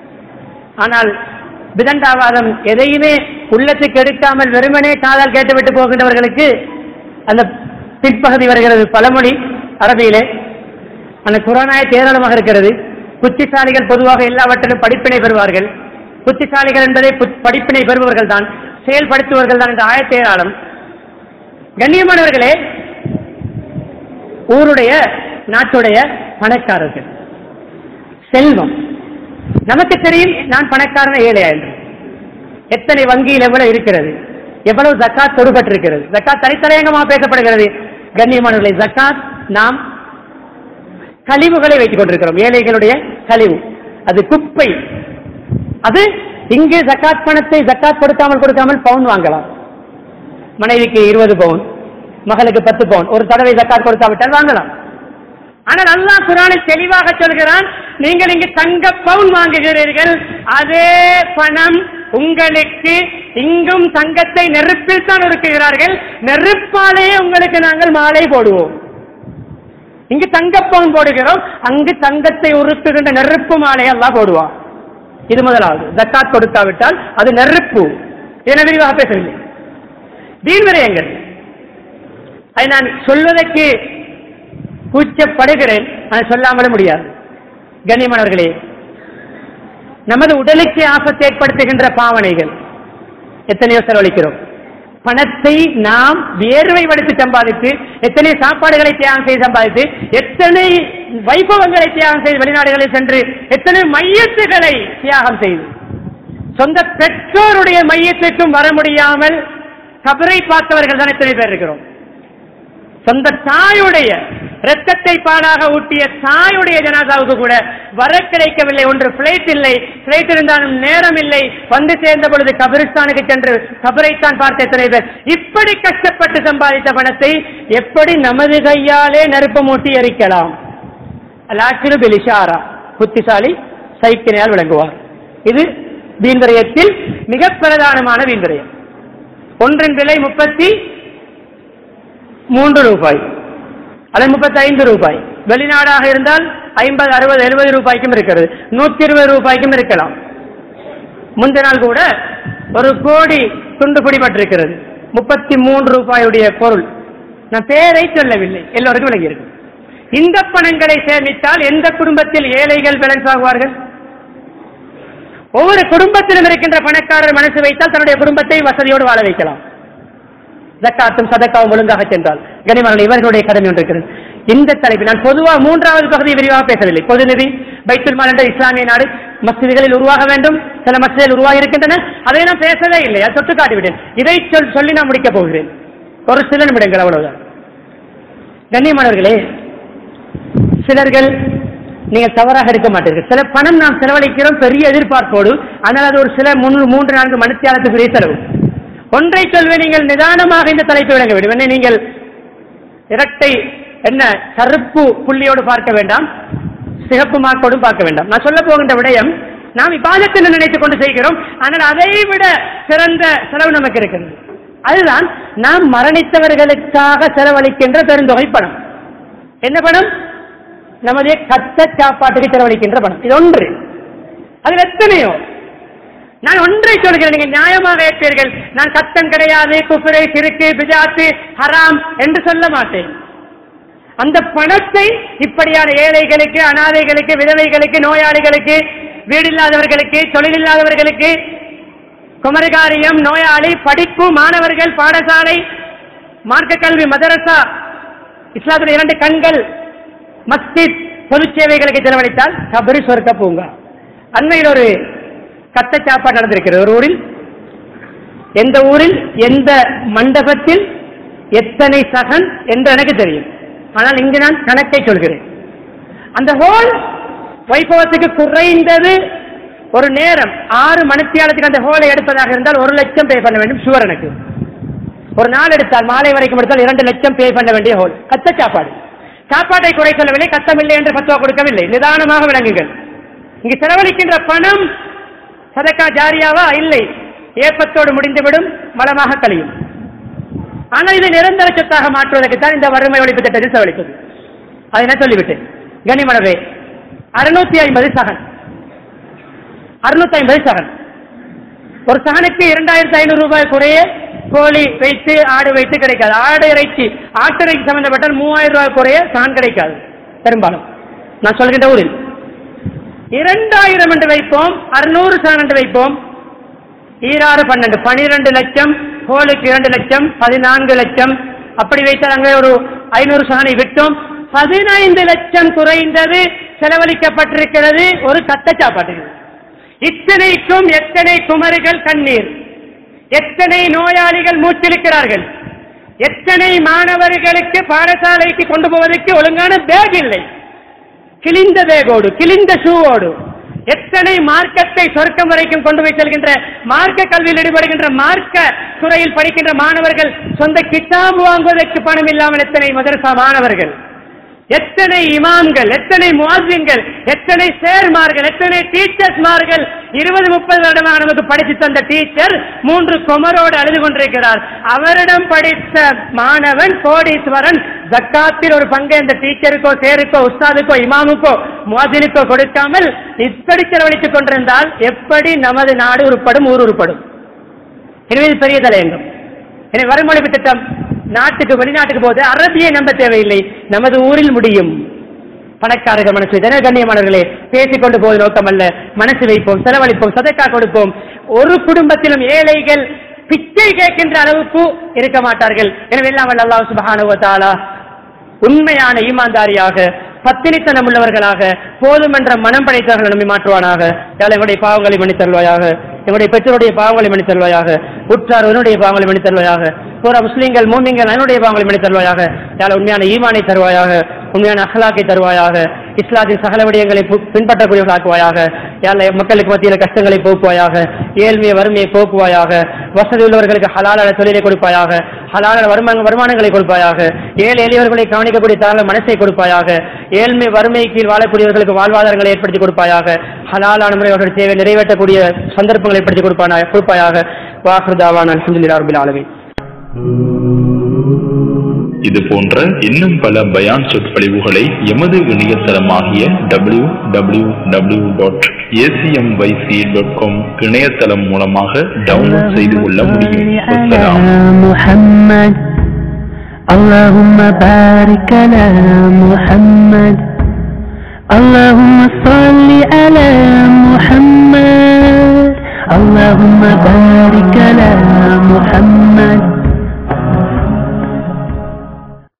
ஆனால் விதண்டாவாதம் எதையுமே உள்ளத்துக்கு எடுக்காமல் வெறுமனே காதால் கேட்டுவிட்டு போகின்றவர்களுக்கு அந்த பிற்பகுதி வருகிறது பழமொழி அரபியிலே அந்த குரானாய ஏராளமாக இருக்கிறது புத்திசாலிகள் பொதுவாக எல்லாவற்றிலும் படிப்பினை பெறுவார்கள் புத்திசாலிகள் என்பதை புத்- படிப்பினை பெறுபவர்கள் தான் செயல்படுத்துவர்கள் தான் இந்த ஆயத்தேராளம் கண்ணியமானவர்களே ஊருடைய நாட்டுடைய பணக்காரர்கள் செல்வம் நமக்கு தெரியும் நான் பணக்காரன் ஏழையா என்று எத்தனை வங்கியில் எவ்வளவு இருக்கிறது எவ்வளவு ஜக்காத் தொடுபட்டிருக்கிறது ஜக்காத் தனித்தலையங்கமாக பேசப்படுகிறது கண்ணியமானவர்களை ஜக்காத் நாம் கழிவுகளை வைத்துக் கொண்டிருக்கிறோம் ஏழைகளுடைய கழிவு அது குப்பை அது இங்கு ஜக்காத் பணத்தை ஜக்காத் கொடுக்காமல் கொடுக்காமல் பவுன் வாங்கலாம் மனைவிக்கு இருபது பவுன் மகளுக்கு பத்து பவுன் ஒரு தடவை ஜக்காத் கொடுக்காவிட்டால் வாங்கலாம் ஆனால் அல்லாஹ் குரானில் தெளிவாக சொல்கிறான் நீங்கள் இங்கு தங்க பவுன் வாங்குகிறீர்கள் அதே பணம் உங்களுக்கு இங்கும் தங்கத்தை நெருப்பில் தான் இருக்குகிறார்கள் நெருப்பாலேயே உங்களுக்கு நாங்கள் மாலை போடுவோம் இங்கு தங்க பவுன் போடுகிறோம் அங்கு தங்கத்தை உருக்குகின்ற நெருப்பு மாலை எல்லாம் போடுவான் இது முதலாவது ஜக்காத் கொடுக்காவிட்டால் அது நெருப்பு என விரிவாக பேசவில்லை வீண் விரயங்கள் அதை நான் சொல்வதற்கு கூச்சப்படுகிறேன் அதை சொல்லாமலும் முடியாது கண்ணியமானவர்களே நமது உடலுக்கு ஆபத்தை ஏற்படுத்துகின்ற பாவனைகள் எத்தனையோ செலவழிக்கிறோம் பணத்தை நாம் வியர்வை வடித்து சம்பாதித்து எத்தனை சாப்பாடுகளை தியாகம் செய்து சம்பாதித்து எத்தனை வைபவங்களை தியாகம் செய்து வெளிநாடுகளில் சென்று எத்தனை மையத்துகளை தியாகம் செய்து சொந்த பெற்றோருடைய மையத்திற்கும் வர முடியாமல் கபரை பார்த்தவர்கள் தான் எத்தனை பேர் இருக்கிறோம் சொந்த தாயுடைய ரத்தத்தை பாடாக ஊட்டிய தாயுடைய ஜனாதாவுக்கு கூட வர கிடைக்கவில்லை ஒன்று பிளைட் இல்லை பிளைட் இருந்தாலும் நேரம் இல்லை வந்து சேர்ந்த பொழுது கபிரிஸ்தானுக்கு சென்று கபரைத்தான் பார்த்த எத்தனை பேர் இப்படி கஷ்டப்பட்டு சம்பாதித்த பணத்தை எப்படி நமது கையாலே நெருப்பு மூட்டி எரிக்கலாம் லாக்கிரு பிலிஷாரா புத்திசாலி சைக்கிளையால் விளங்குவார் இது வீண்விரயத்தில் மிக பிரதானமான வீண்விரயம் ஒன்றின் விலை முப்பத்தி மூன்று ரூபாய் அல்லது முப்பத்தி ஐந்து ரூபாய் வெளிநாடாக இருந்தால் ஐம்பது அறுபது எழுபது ரூபாய்க்கும் இருக்கிறது நூத்தி இருபது ரூபாய்க்கும் இருக்கலாம் முந்தின நாள் கூட ஒரு கோடி துண்டு பிடிபட்டிருக்கிறது முப்பத்தி மூன்று ரூபாயுடைய பொருள் நான் பேரை சொல்லவில்லை எல்லோருக்கும் விளங்கியிருக்கு இந்த பணங்களை சேமித்தால் எந்த குடும்பத்தில் ஏழைகள் பேலன்ஸ் ஆகுவார்கள் ஒவ்வொரு குடும்பத்திலும் இருக்கின்ற பணக்காரர் மனசு வைத்தால் தன்னுடைய குடும்பத்தை வசதியோடு வாழ வைக்கலாம் ஜக்காத்தும் சதக்காவும் ஒழுங்காக சென்றால் கனிமரன் இவர்களுடைய கடமை ஒன்று இருக்கிறது இந்த தலைப்பு நான் பொதுவாக மூன்றாவது பகுதியை விரிவாக பேசவில்லை பொது நிதி பைத்துல் மால் என்ற இஸ்லாமிய நாடு மஸ்ஜிதுகளில் உருவாக வேண்டும் சில மஸ்ஜிதில் உருவாகி இருக்கின்றன அதை நான் பேசவே இல்லை அதை தொட்டு காட்டிவிட்டேன் இதை சொல் சொல்லி நான் முடிக்கப் போகிறேன் ஒரு சில நிமிடங்கள் அவ்வளவுதான் கண்ணியமானவர்களே சிலர்கள் நீங்கள் தவறாக இருக்க மாட்டீர்கள் சில பணம் நாம் செலவழிக்கிறோம் பெரிய எதிர்பார்ப்போடு ஆனால் அது ஒரு சில மூன்று மூன்று நான்கு மணித்தியாலத்துக்குரிய செலவு ஒன்றை சொல்வேன் நீங்கள் நிதானமாக இந்த தலைப்பை விளங்க வேண்டும் என்ன நீங்கள் இரட்டை என்ன கருப்பு புள்ளியோடு பார்க்க வேண்டாம் சிகப்பு மார்க்கோடும் பார்க்க வேண்டாம் நான் சொல்ல போகின்ற விடயம் நாம் இப்பாதத்தில் நினைத்துக் கொண்டு செய்கிறோம் ஆனால் அதை விட சிறந்த செலவு நமக்கு இருக்கிறது அதுதான் நாம் மரணித்தவர்களுக்காக செலவழிக்கின்ற பெருந்தொகை பணம் என்ன பணம் நமது கத்த சாப்பாட்டுக்கு செலவழிக்கின்ற பணம் இது ஒன்று அதில் எத்தனையோ நான் ஒன்றை சொல்கிறேன் நீங்கள் நியாயமாக ஏற்பீர்கள் நான் கத்தம் கிடையாது குஃபரை சிறுக்கு பிஜாத்து ஹராம் என்று சொல்ல மாட்டேன் அந்த பணத்தை இப்படியான ஏழைகளுக்கு அனாதைகளுக்கு விதவைகளுக்கு நோயாளிகளுக்கு வீடு இல்லாதவர்களுக்கு தொழில் இல்லாதவர்களுக்கு குமரகாரியம் நோயாளி படிப்பு மாணவர்கள் பாடசாலை மார்க்க கல்வி மதரசா இஸ்லாத்துடைய இரண்டு கண்கள் மஸ்ஜித் பொது சேவைகளுக்கு செலவழித்தால் கபரி சொர்க்க பூங்கா அண்மையில் ஒரு கத்த சாப்பாடு நடந்திருக்கிறது ஒரு ஊரில் எந்த ஊரில் எந்த மண்டபத்தில் எத்தனை சகன் என்று எனக்கு தெரியும் ஆனால் இங்கு நான் கணக்கை சொல்கிறேன் அந்த ஹோல் வைபவத்துக்கு குறைந்தது ஒரு நேரம் ஆறு மணித்தியாலத்துக்கு அந்த ஹோலை எடுப்பதாக இருந்தால் ஒரு லட்சம் பே பண்ண வேண்டும் சுவர் எனக்கு ஒரு நாள் எடுத்தால் மாலை வரைக்கும் எடுத்தால் இரண்டு லட்சம் பே பண்ண வேண்டிய ஹோல் கத்த சாப்பாடு சாப்பாட்டை குறை சொல்லவில்லை கத்தமில்லை என்று பத்துவா கொடுக்கவில்லை நிதானமாக விளங்குங்கள் இங்கு செலவழிக்கின்ற பணம் சதக்கா ஜாரியாவா இல்லை ஏப்பத்தோடு முடிந்துவிடும் வளமாக கழியும் ஆனால் இதை நிரந்தர சொத்தாக மாற்றுவதற்கு தான் இந்த வறுமை ஒழிப்பு திட்டத்தில் செலவழித்தது அதை நான் சொல்லிவிட்டேன் கனிமணவே அறுநூத்தி ஐம்பது சகன் அறுநூத்தி ஐம்பது சகன் ஒரு சகனுக்கு இரண்டாயிரத்தி ஐநூறு ரூபாய் குறைய கோழி வைத்து ஆடு வைத்து கிடைக்காது ஆடு இறைச்சி ஆட்டு இறைச்சி சம்பந்தப்பட்டால் மூவாயிரம் ரூபாய் குறைய சகன் கிடைக்காது பெரும்பாலும் நான் சொல்கின்ற ஊரில் இரண்டாயிரம் என்று வைப்போம் அறுநூறு சகன் என்று வைப்போம் ஈராறு பன்னெண்டு பனிரெண்டு லட்சம் ஹோலுக்கு இரண்டு லட்சம் பதினான்கு லட்சம் அப்படி வைத்தால் அங்கே ஒரு ஐநூறு சகனை விட்டோம் பதினைந்து லட்சம் குறைந்தது செலவழிக்கப்பட்டிருக்கிறது ஒரு கத்த சாப்பாட்டுக்கு இத்தனைக்கும் எத்தனை குமரிகள் கண்ணீர் எத்தனை நோயாளிகள் மூச்சிருக்கிறார்கள் எத்தனை மாணவர்களுக்கு பாடசாலைக்கு கொண்டு போவதற்கு ஒழுங்கான பேக் இல்லை கிழிந்த பேகோடு கிழிந்த ஷூவோடு எத்தனை மார்க்கத்தை சொர்க்கம் வரைக்கும் கொண்டு போய் செல்கின்ற மார்க்க கல்வியில் ஈடுபடுகின்ற மார்க்க துறையில் படிக்கின்ற மாணவர்கள் சொந்த கிதாபு வாங்குவதற்கு பணம் இல்லாமல் எத்தனை மதரசா மாணவர்கள் எத்தனை இமாம்கள் எத்தனை முவாசின்கள் எத்தனை சேர்மார்கள் எத்தனை டீச்சர்ஸ்மார்கள் இருபது முப்பது வருடமாக நமக்கு படித்து தந்த டீச்சர் மூன்று குமரோடு அழுது கொண்டிருக்கிறார் அவரிடம் படித்த மாணவன் கோடீஸ்வரன் ஜக்காத்தில் ஒரு பங்கை அந்த டீச்சருக்கோ சேருக்கோ உஸ்தாதுக்கோ இமாமுக்கோ முவாசினுக்கோ கொடுக்காமல் இப்படி செலவழித்துக் கொண்டிருந்தால் எப்படி நமது நாடு உருப்படும் ஊர் உருப்படும் எனவே இது பெரிய தலையங்கம் எனவே வறுமொழிப்பு திட்டம் நாட்டுக்கு வெளிநாட்டுக்கு போது அரபியை நம்ப தேவையில்லை நமது ஊரில் முடியும் பணக்காரர்கள் மனசு ஜன கண்ணியமானவர்களே பேசிக்கொண்டு போவது நோக்கமல்ல மனசு வைப்போம் செலவழிப்போம் சதக்கா கொடுப்போம் ஒரு குடும்பத்திலும் ஏழைகள் பிச்சை கேட்கின்ற அளவுக்கு இருக்க மாட்டார்கள் எனவே எல்லாம் வல்ல அல்லாஹ் சுப்ஹானஹு வ தஆலா உண்மையான ஈமான்தாரியாக பத்தினித்தனம் உள்ளவர்களாக போதுமென்ற மனம் படைத்தவர்கள் நம்மை மாற்றுவானாக யாழ் எங்களுடைய பாவங்களை மன்னித் தருவாயாக எங்களுடைய பெற்றோருடைய பாவங்களை மன்னித் தருவாயாக உற்றார் உன்னுடைய பாவங்களை மன்னித் தருவாயாக பூரா முஸ்லீம்கள் மூமிங்கள் என்னுடைய பாவங்களை மன்னித் தருவாயாக யாழ் உண்மையான ஈமானை தருவாயாக உண்மையான அஹ்லாக்கை தருவாயாக இஸ்லாத்தின் சகல விடயங்களை பு- பின்பற்றக்கூடியவர்களாக்குவாயாக யாழ் மக்களுக்கு மத்தியில் கஷ்டங்களை போக்குவாயாக ஏழ்மையை வறுமையை போக்குவாயாக வசதி உள்ளவர்களுக்கு ஹலாலான தொழிலை கொடுப்பாயாக ஹலாலான வருமான வருமானங்களை கொடுப்பாயாக ஏழை எளியவர்களை கவனிக்கக்கூடிய தாராள மனசை கொடுப்பாயாக ஏழ்மை வறுமை கீழ் வாழக்கூடியவர்களுக்கு வாழ்வாதாரங்களை ஏற்படுத்தி கொடுப்பாயாக ஹலாலான முறை அவர்கள் தேவை நிறைவேற்றக்கூடிய சந்தர்ப்பங்களை ஏற்படுத்தி கொடுப்பானா கொடுப்பாயாக வாஹ்ருதாவான் அல்ஹம்துலில்லாஹி ரப்பில் ஆலமீன் இது போன்ற இன்னும் பல பயான் சொற்பொழிவுகளை எமது இணையதளமாகிய W W W dot ACMYC dot com இணையதளம் மூலமாக டவுன்லோட் செய்து கொள்ள முடியும் அஸ்ஸலாம். محمد اللهم بارك على محمد اللهم صل على محمد اللهم بارك